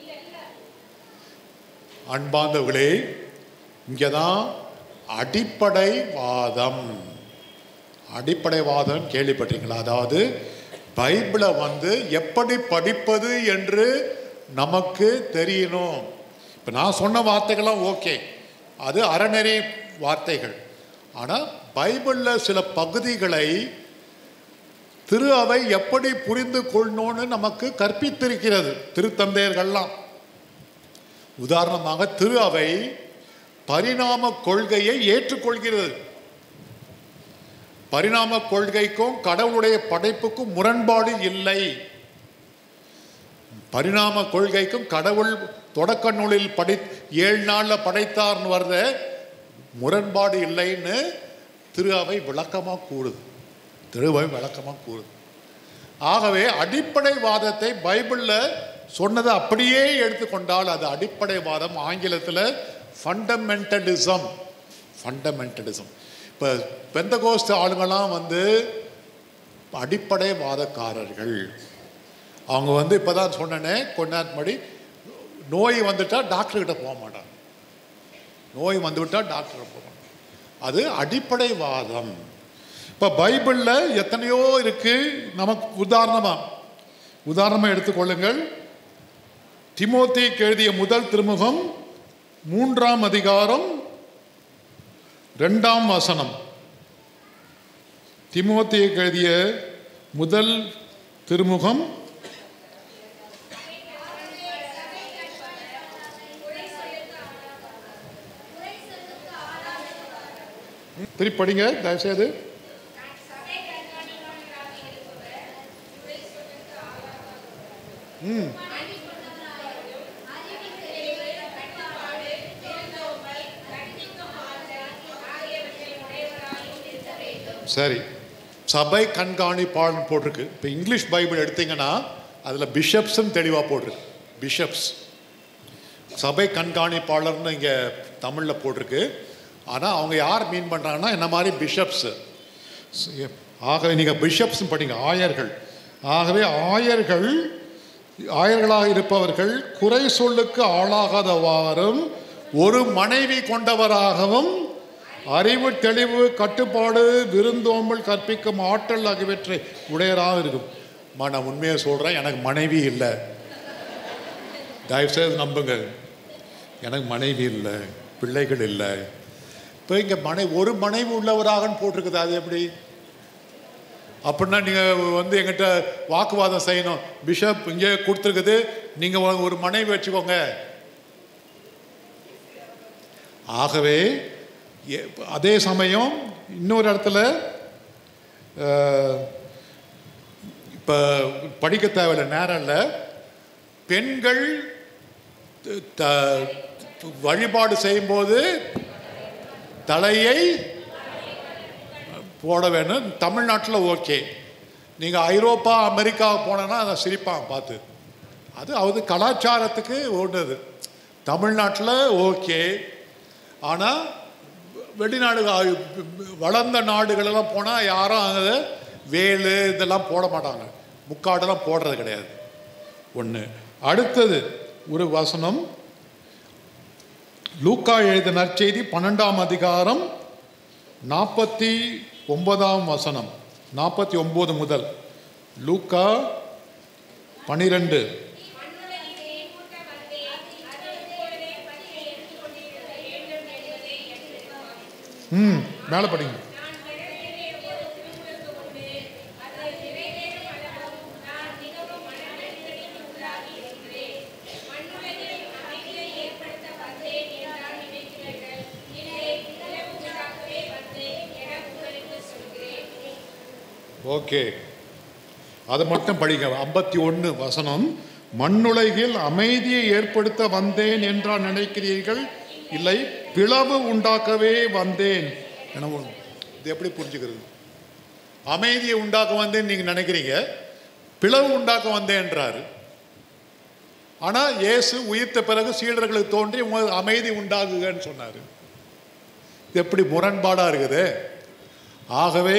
அன்பாந்தவர்களே இங்கே தான் அடிப்படைவாதம் அடிப்படைவாதம் கேள்விப்பட்டீங்களா அதாவது பைபிளை வந்து எப்படி படிப்பது என்று நமக்கு தெரியணும் இப்போ நான் சொன்ன வார்த்தைகள்லாம் ஓகே அது அறநெறி வார்த்தைகள் ஆனால் பைபிளில் சில பகுதிகளை திரு அவை எப்படி புரிந்து கொள்ளணும்னு நமக்கு கற்பித்திருக்கிறது திருத்தந்தையர்கள்லாம் உதாரணமாக திரு அவை பரிணாம கொள்கையை ஏற்றுக்கொள்கிறது பரிணாம கொள்கைக்கும் கடவுளுடைய படைப்புக்கும் முரண்பாடு இல்லை பரிணாம கொள்கைக்கும் கடவுள் தொடக்க நூலில் படை ஏழு நாளில் படைத்தார்னு வர்ற முரண்பாடு இல்லைன்னு திரு அவை விளக்கமாக கூறுது திருவை விளக்கமாக கூறுது ஆகவே அடிப்படைவாதத்தை பைபிளில் சொன்னதை அப்படியே எடுத்துக்கொண்டால் அது அடிப்படைவாதம் ஆங்கிலத்தில் ஃபண்டமெண்டலிசம் ஃபண்டமெண்டலிசம் இப்போ பெந்தகோஸ்து ஆளுங்கெல்லாம் வந்து அடிப்படைவாதக்காரர்கள் அவங்க வந்து இப்போ தான் சொன்னனே கொஞ்ச நேரத்துக்கு முன்னாடி நோய் வந்துட்டா டாக்டர்கிட்ட போக மாட்டாங்க நோய் வந்துவிட்டால் டாக்டர் போக மாட்டாங்க அது அடிப்படை வாதம் இப்போ பைபிளில் எத்தனையோ இருக்கு நமக்கு உதாரணமா உதாரணமாக எடுத்துக்கொள்ளுங்கள் திமோத்தேயுக்கு எழுதிய முதல் திருமுகம் மூன்றாம் அதிகாரம் ரெண்டாம் வசனம் திமோத்தேயுக்கு எழுதிய முதல் திருமுகம் திருப்பி படிங்க தயவுசெய்து சபை கண்காணிப்பாளராக இருப்பவர் உரை சொல்லுக்கு ஆளாகாதவர். ம் அடிப்பட்டவராயும், அறிவித்தெளிவு, கட்டுப்பாடு, திருந்தோம்பல், கண்டிக்கும் ஆற்றல் ஆகியவற்றை உடையவராயும் இருக்க வேண்டும். சரி சபை கண்காணிப்பாளன் போட்டிருக்கு இப்போ இங்கிலீஷ் பைபிள் எடுத்தீங்கன்னா அதில் பிஷப்ஸ்ன்னு தெளிவாக போட்டிருக்கு பிஷப்ஸ் சபை கண்காணிப்பாளர்னு இங்கே தமிழில் போட்டிருக்கு ஆனால் அவங்க யார் மீன் பண்ணுறாங்கன்னா என்ன மாதிரி பிஷப்ஸு ஆகவே நீங்கள் பிஷப்ஸ் படிங்க ஆயர்கள் ஆகவே ஆயர்கள் ஆயர்களாக இருப்பவர்கள் குறை சொல்லுக்கு ஆளாகாதவாறும் ஒரு மனைவி கொண்டவராகவும் அறிவு தெளிவு கட்டுப்பாடு விருந்தோம்பல் கற்பிக்கும் ஆற்றல் ஆகியவற்றை உடையராக இருக்கும் அம்மா, நான் உண்மையை சொல்கிறேன் எனக்கு மனைவி இல்லை தயவுசெய்து நம்புங்க எனக்கு மனைவி இல்லை பிள்ளைகள் இல்லை இப்போ இங்கே மனை ஒரு மனைவி உள்ளவராகன்னு போட்டிருக்குது அது எப்படி அப்படின்னா நீங்கள் வந்து எங்கிட்ட வாக்குவாதம் செய்யணும் பிஷப் இங்கே கொடுத்துருக்குது நீங்கள் ஒரு மனைவி வச்சுக்கோங்க ஆகவே எ- அதே சமயம் இன்னொரு இடத்துல இப்போ படிக்க தேவையில்ல நேரம் இல்லை பெண்கள் த- த- வழிபாடு செய்யும்போது தலையை போட வேணும் தமிழ்நாட்டில் ஓகே நீங்கள் ஐரோப்பா அமெரிக்கா போனேன்னா அதை சிரிப்பான் பார்த்து அது அது கலாச்சாரத்துக்கு ஒன்றுது தமிழ்நாட்டில் ஓகே ஆனால் வெளிநாடு ஆ- வளர்ந்த நாடுகளெல்லாம் போனால் யாரும் அங்கே வேலு இதெல்லாம் போட மாட்டாங்க முக்காடெல்லாம் போடுறது கிடையாது ஒன்று அடுத்தது ஒரு வசனம் லூக்கா எழுதிய நற்செய்தி பன்னெண்டாம் அதிகாரம் நாற்பத்தி ஒன்பதாம் வசனம் நாற்பத்தி ஒன்பது முதல் லூக்கா பனிரெண்டு மண்ணுலகிலே கூட்ட வந்தேன், அது எப்பொழுதே பற்றி எரிந்து கொண்டிருக்க வேண்டும் என்பதை எண்ணுவான். ம் மேலே படிங்க நான் பிறரிலே ஒரு திருமுழுக்கு உண்டு. அது நிறைவேறும் அளவும் நான் மிகவும் மனநெருக்கடிக்கு உள்ளாகி இருக்கிறேன். மண்ணுலகில் அமைதியை ஏற்படுத்த வந்தேன் என்றால் நினைக்கிறீர்கள். இல்லை, நிலவு உண்டாக்கவே வந்தேன் என உங்களுக்கு சொல்கிறேன். ஓகே அதை மட்டும் படிங்க ஐம்பத்தி ஒன்று வசனம் மண்ணுலகில் அமைதியை ஏற்படுத்த வந்தேன் என்றா நினைக்கிறீர்கள் இல்லை பிளவு உண்டாக்கவே வந்தேன் என ஒரு- இது எப்படி புரிஞ்சுக்கிறது அமைதியை உண்டாக்க வந்தேன் நீங்கள் நினைக்கிறீங்க பிளவு உண்டாக்க வந்தேன்றாரு ஆனால் இயேசு உயிர்த்த பிறகு சீடர்களுக்கு தோன்றி உங்கள் அமைதி உண்டாகுகன்னு சொன்னார் இது எப்படி முரண்பாடாக இருக்குது ஆகவே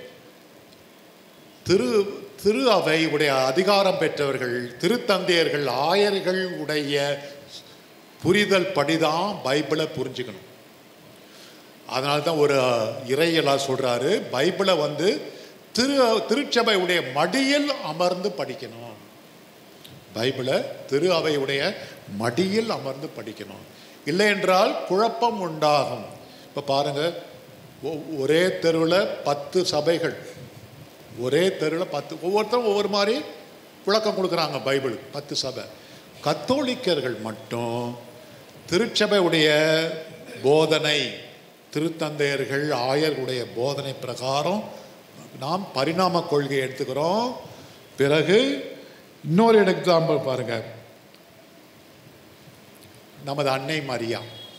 திரு திரு அவை உடைய அதிகாரம் பெற்றவர்கள் திருத்தந்தையர்கள் ஆயர்கள் உடைய புரிதல் படிதான் பைபிளை புரிஞ்சுக்கணும் அதனால தான் ஒரு இறையலா சொல்றாரு பைபிளை வந்து திரு திருச்சபை உடைய மடியில் அமர்ந்து படிக்கணும் பைபிளை திரு அவையுடைய மடியில் அமர்ந்து படிக்கணும் இல்லை என்றால் குழப்பம் உண்டாகும் இப்போ பாருங்க ஒ- ஒரே தெருவில் பத்து சபைகள் ஒரே தெருவில் பத்து ஒவ்வொருத்தரும் ஒவ்வொரு மாதிரி விளக்கம் கொடுக்குறாங்க பைபிள் பத்து சபை கத்தோலிக்கர்கள் மட்டும் திருச்சபையுடைய போதனை திருத்தந்தையர்கள் ஆயர்களுடைய போதனை பிரகாரம் நாம் பரிணாம கொள்கையை எடுத்துக்கிறோம் பிறகு இன்னொரு எக்ஸாம்பிள் பாருங்க நமது அன்னை மரியா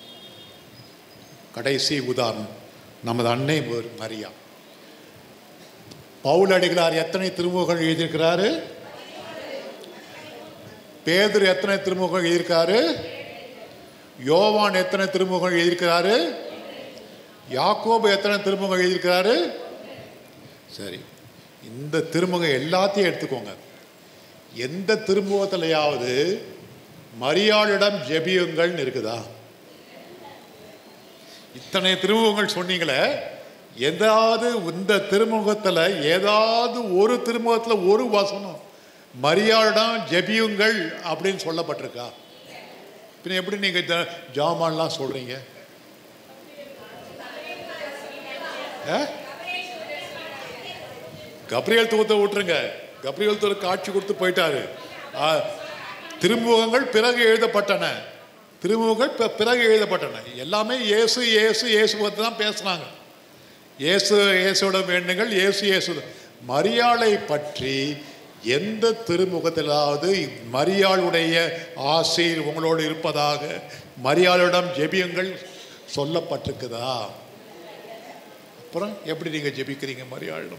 கடைசி உதாரணம் நமது அன்னை ஒரு மரியா பவுல் அடிகளார் எத்தனை திருமுகங்கள் எழுதியிருக்கிறாரு பேதுரு எத்தனை திருமுகங்கள் எழுதியிருக்காரு யோவான் எத்தனை திருமுகங்கள் எழுதியிருக்கிறாரு யாக்கோபு எத்தனை திருமுகம் எழுதியிருக்கிறாரு சரி இந்த திருமுகம் எல்லாத்தையும் எடுத்துக்கோங்க எந்த திருமுகத்திலையாவது மரியாளிடம் ஜெபியுங்கள்னு இருக்குதா இத்தனை திருமுகங்கள் சொன்னீங்களே ஏதாவது இந்த திருமுகத்தில் ஏதாவது ஒரு திருமுகத்தில் ஒரு வசனம் மரியாளிடம் ஜெபியுங்கள் அப்படின்னு சொல்லப்பட்டிருக்கா பின்ன எப்படி நீங்க ஜ- ஜாமான்லாம் சொல்றீங்க ஆ? கப்ரியல் தூத்தை விட்டுருங்க கப்ரியல் தூர காட்சி கொடுத்து போயிட்டாரு ஆ, திருமுகங்கள் பிறகு எழுதப்பட்டன திருமுகங்கள் பி- பிறகு எழுதப்பட்டன எல்லாமே இயேசு இயேசு இயேசு பற்றி தான் பேசுனாங்க இயேசு இயேசுவோட வேண்டுங்கள் இயேசு இயேசு மரியாளை பற்றி எந்த திருமுகத்திலாவது மரியாளுடைய ஆசீர் உங்களோடு இருப்பதாக மரியாளிடம் ஜெபியுங்கள் சொல்லப்பட்டிருக்குதா அப்புறம் எப்படி நீங்க ஜெபிக்கிறீங்க மரியாளிடம்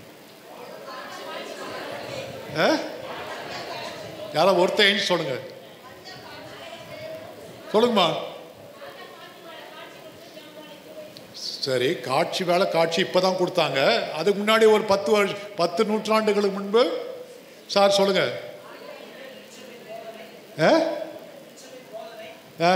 ஆ? யாரோ ஒருத்தன் எழுந்து சொல்லுங்க சொல்லுங்கம்மா சரி காட்சி வேலை காட்சி இப்பதான் கொடுத்தாங்க அதுக்கு முன்னாடி ஒரு பத்து வருஷம் பத்து நூற்றாண்டுகளுக்கு முன்பு சார் சொல்லுங்க ஆ? ஆ?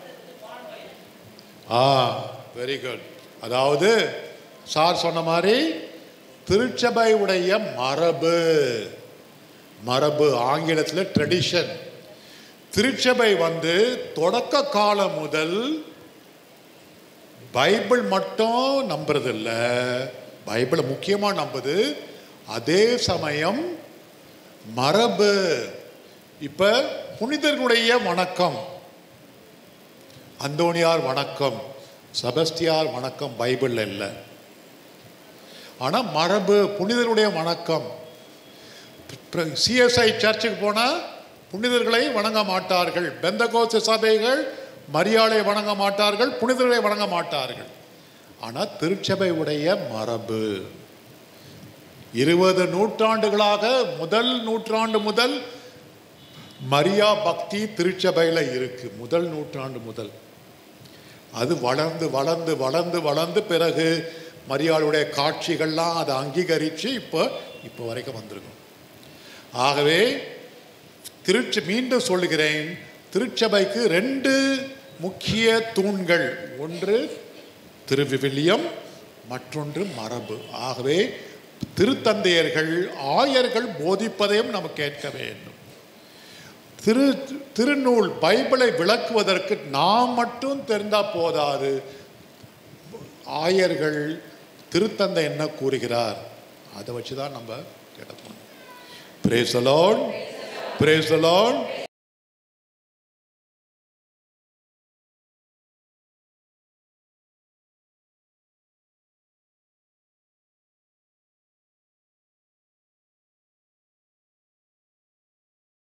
ஆ வெரி குட் அதாவது சார் சொன்ன மாதிரி திருச்சபை உடைய மரபு மரபு ஆங்கிலத்தில் ட்ரெடிஷன் திருச்சபை வந்து தொடக்க காலம் முதல் பைபிள் மட்டும் நம்புறதில்ல பைபிளை முக்கியமாக நம்புது அதே சமயம் மரபு இப்போ புனிதர்களுடைய வணக்கம் அந்தோனியார் வணக்கம் செபஸ்தியார் வணக்கம் பைபிளில் இல்லை ஆனால் மரபு புனிதருடைய வணக்கம் சிஎஸ்ஐ சர்ச்சுக்கு போனால் புனிதர்களை வணங்க மாட்டார்கள் பெந்தகோச சபைகள் மரியாதை வணங்க மாட்டார்கள் புனிதர்களை வணங்க மாட்டார்கள் ஆனால் திருச்சபை உடைய மரபு இருபது நூற்றாண்டுகளாக முதல் நூற்றாண்டு முதல் மரியா பக்தி திருச்சபையில் இருக்கு முதல் நூற்றாண்டு முதல் அது வளர்ந்து வளர்ந்து வளர்ந்து வளர்ந்து பிறகு மரியாளுடைய காட்சிகள்லாம் அதை அங்கீகரித்து இப்போ இப்போ வரைக்கும் வந்திருக்கும் ஆகவே திருச்ச மீண்டும் சொல்லுகிறேன் திருச்சபைக்கு ரெண்டு முக்கிய தூண்கள் ஒன்று திருவிவிலியம் மற்றொன்று மரபு ஆகவே திருத்தந்தையர்கள் ஆயர்கள் போதிப்பதையும் நம்ம கேட்க வேண்டும் திரு திருநூல் பைபிளை விளக்குவதற்கு நாம் மட்டும் தெரிந்தா போதாது ஆயர்கள் திருத்தந்தை என்ன கூறுகிறார் அதை வச்சு தான் நம்ம கேட்க போகணும் பிரேஸ் அலோன் பிரேஸ் அலோன்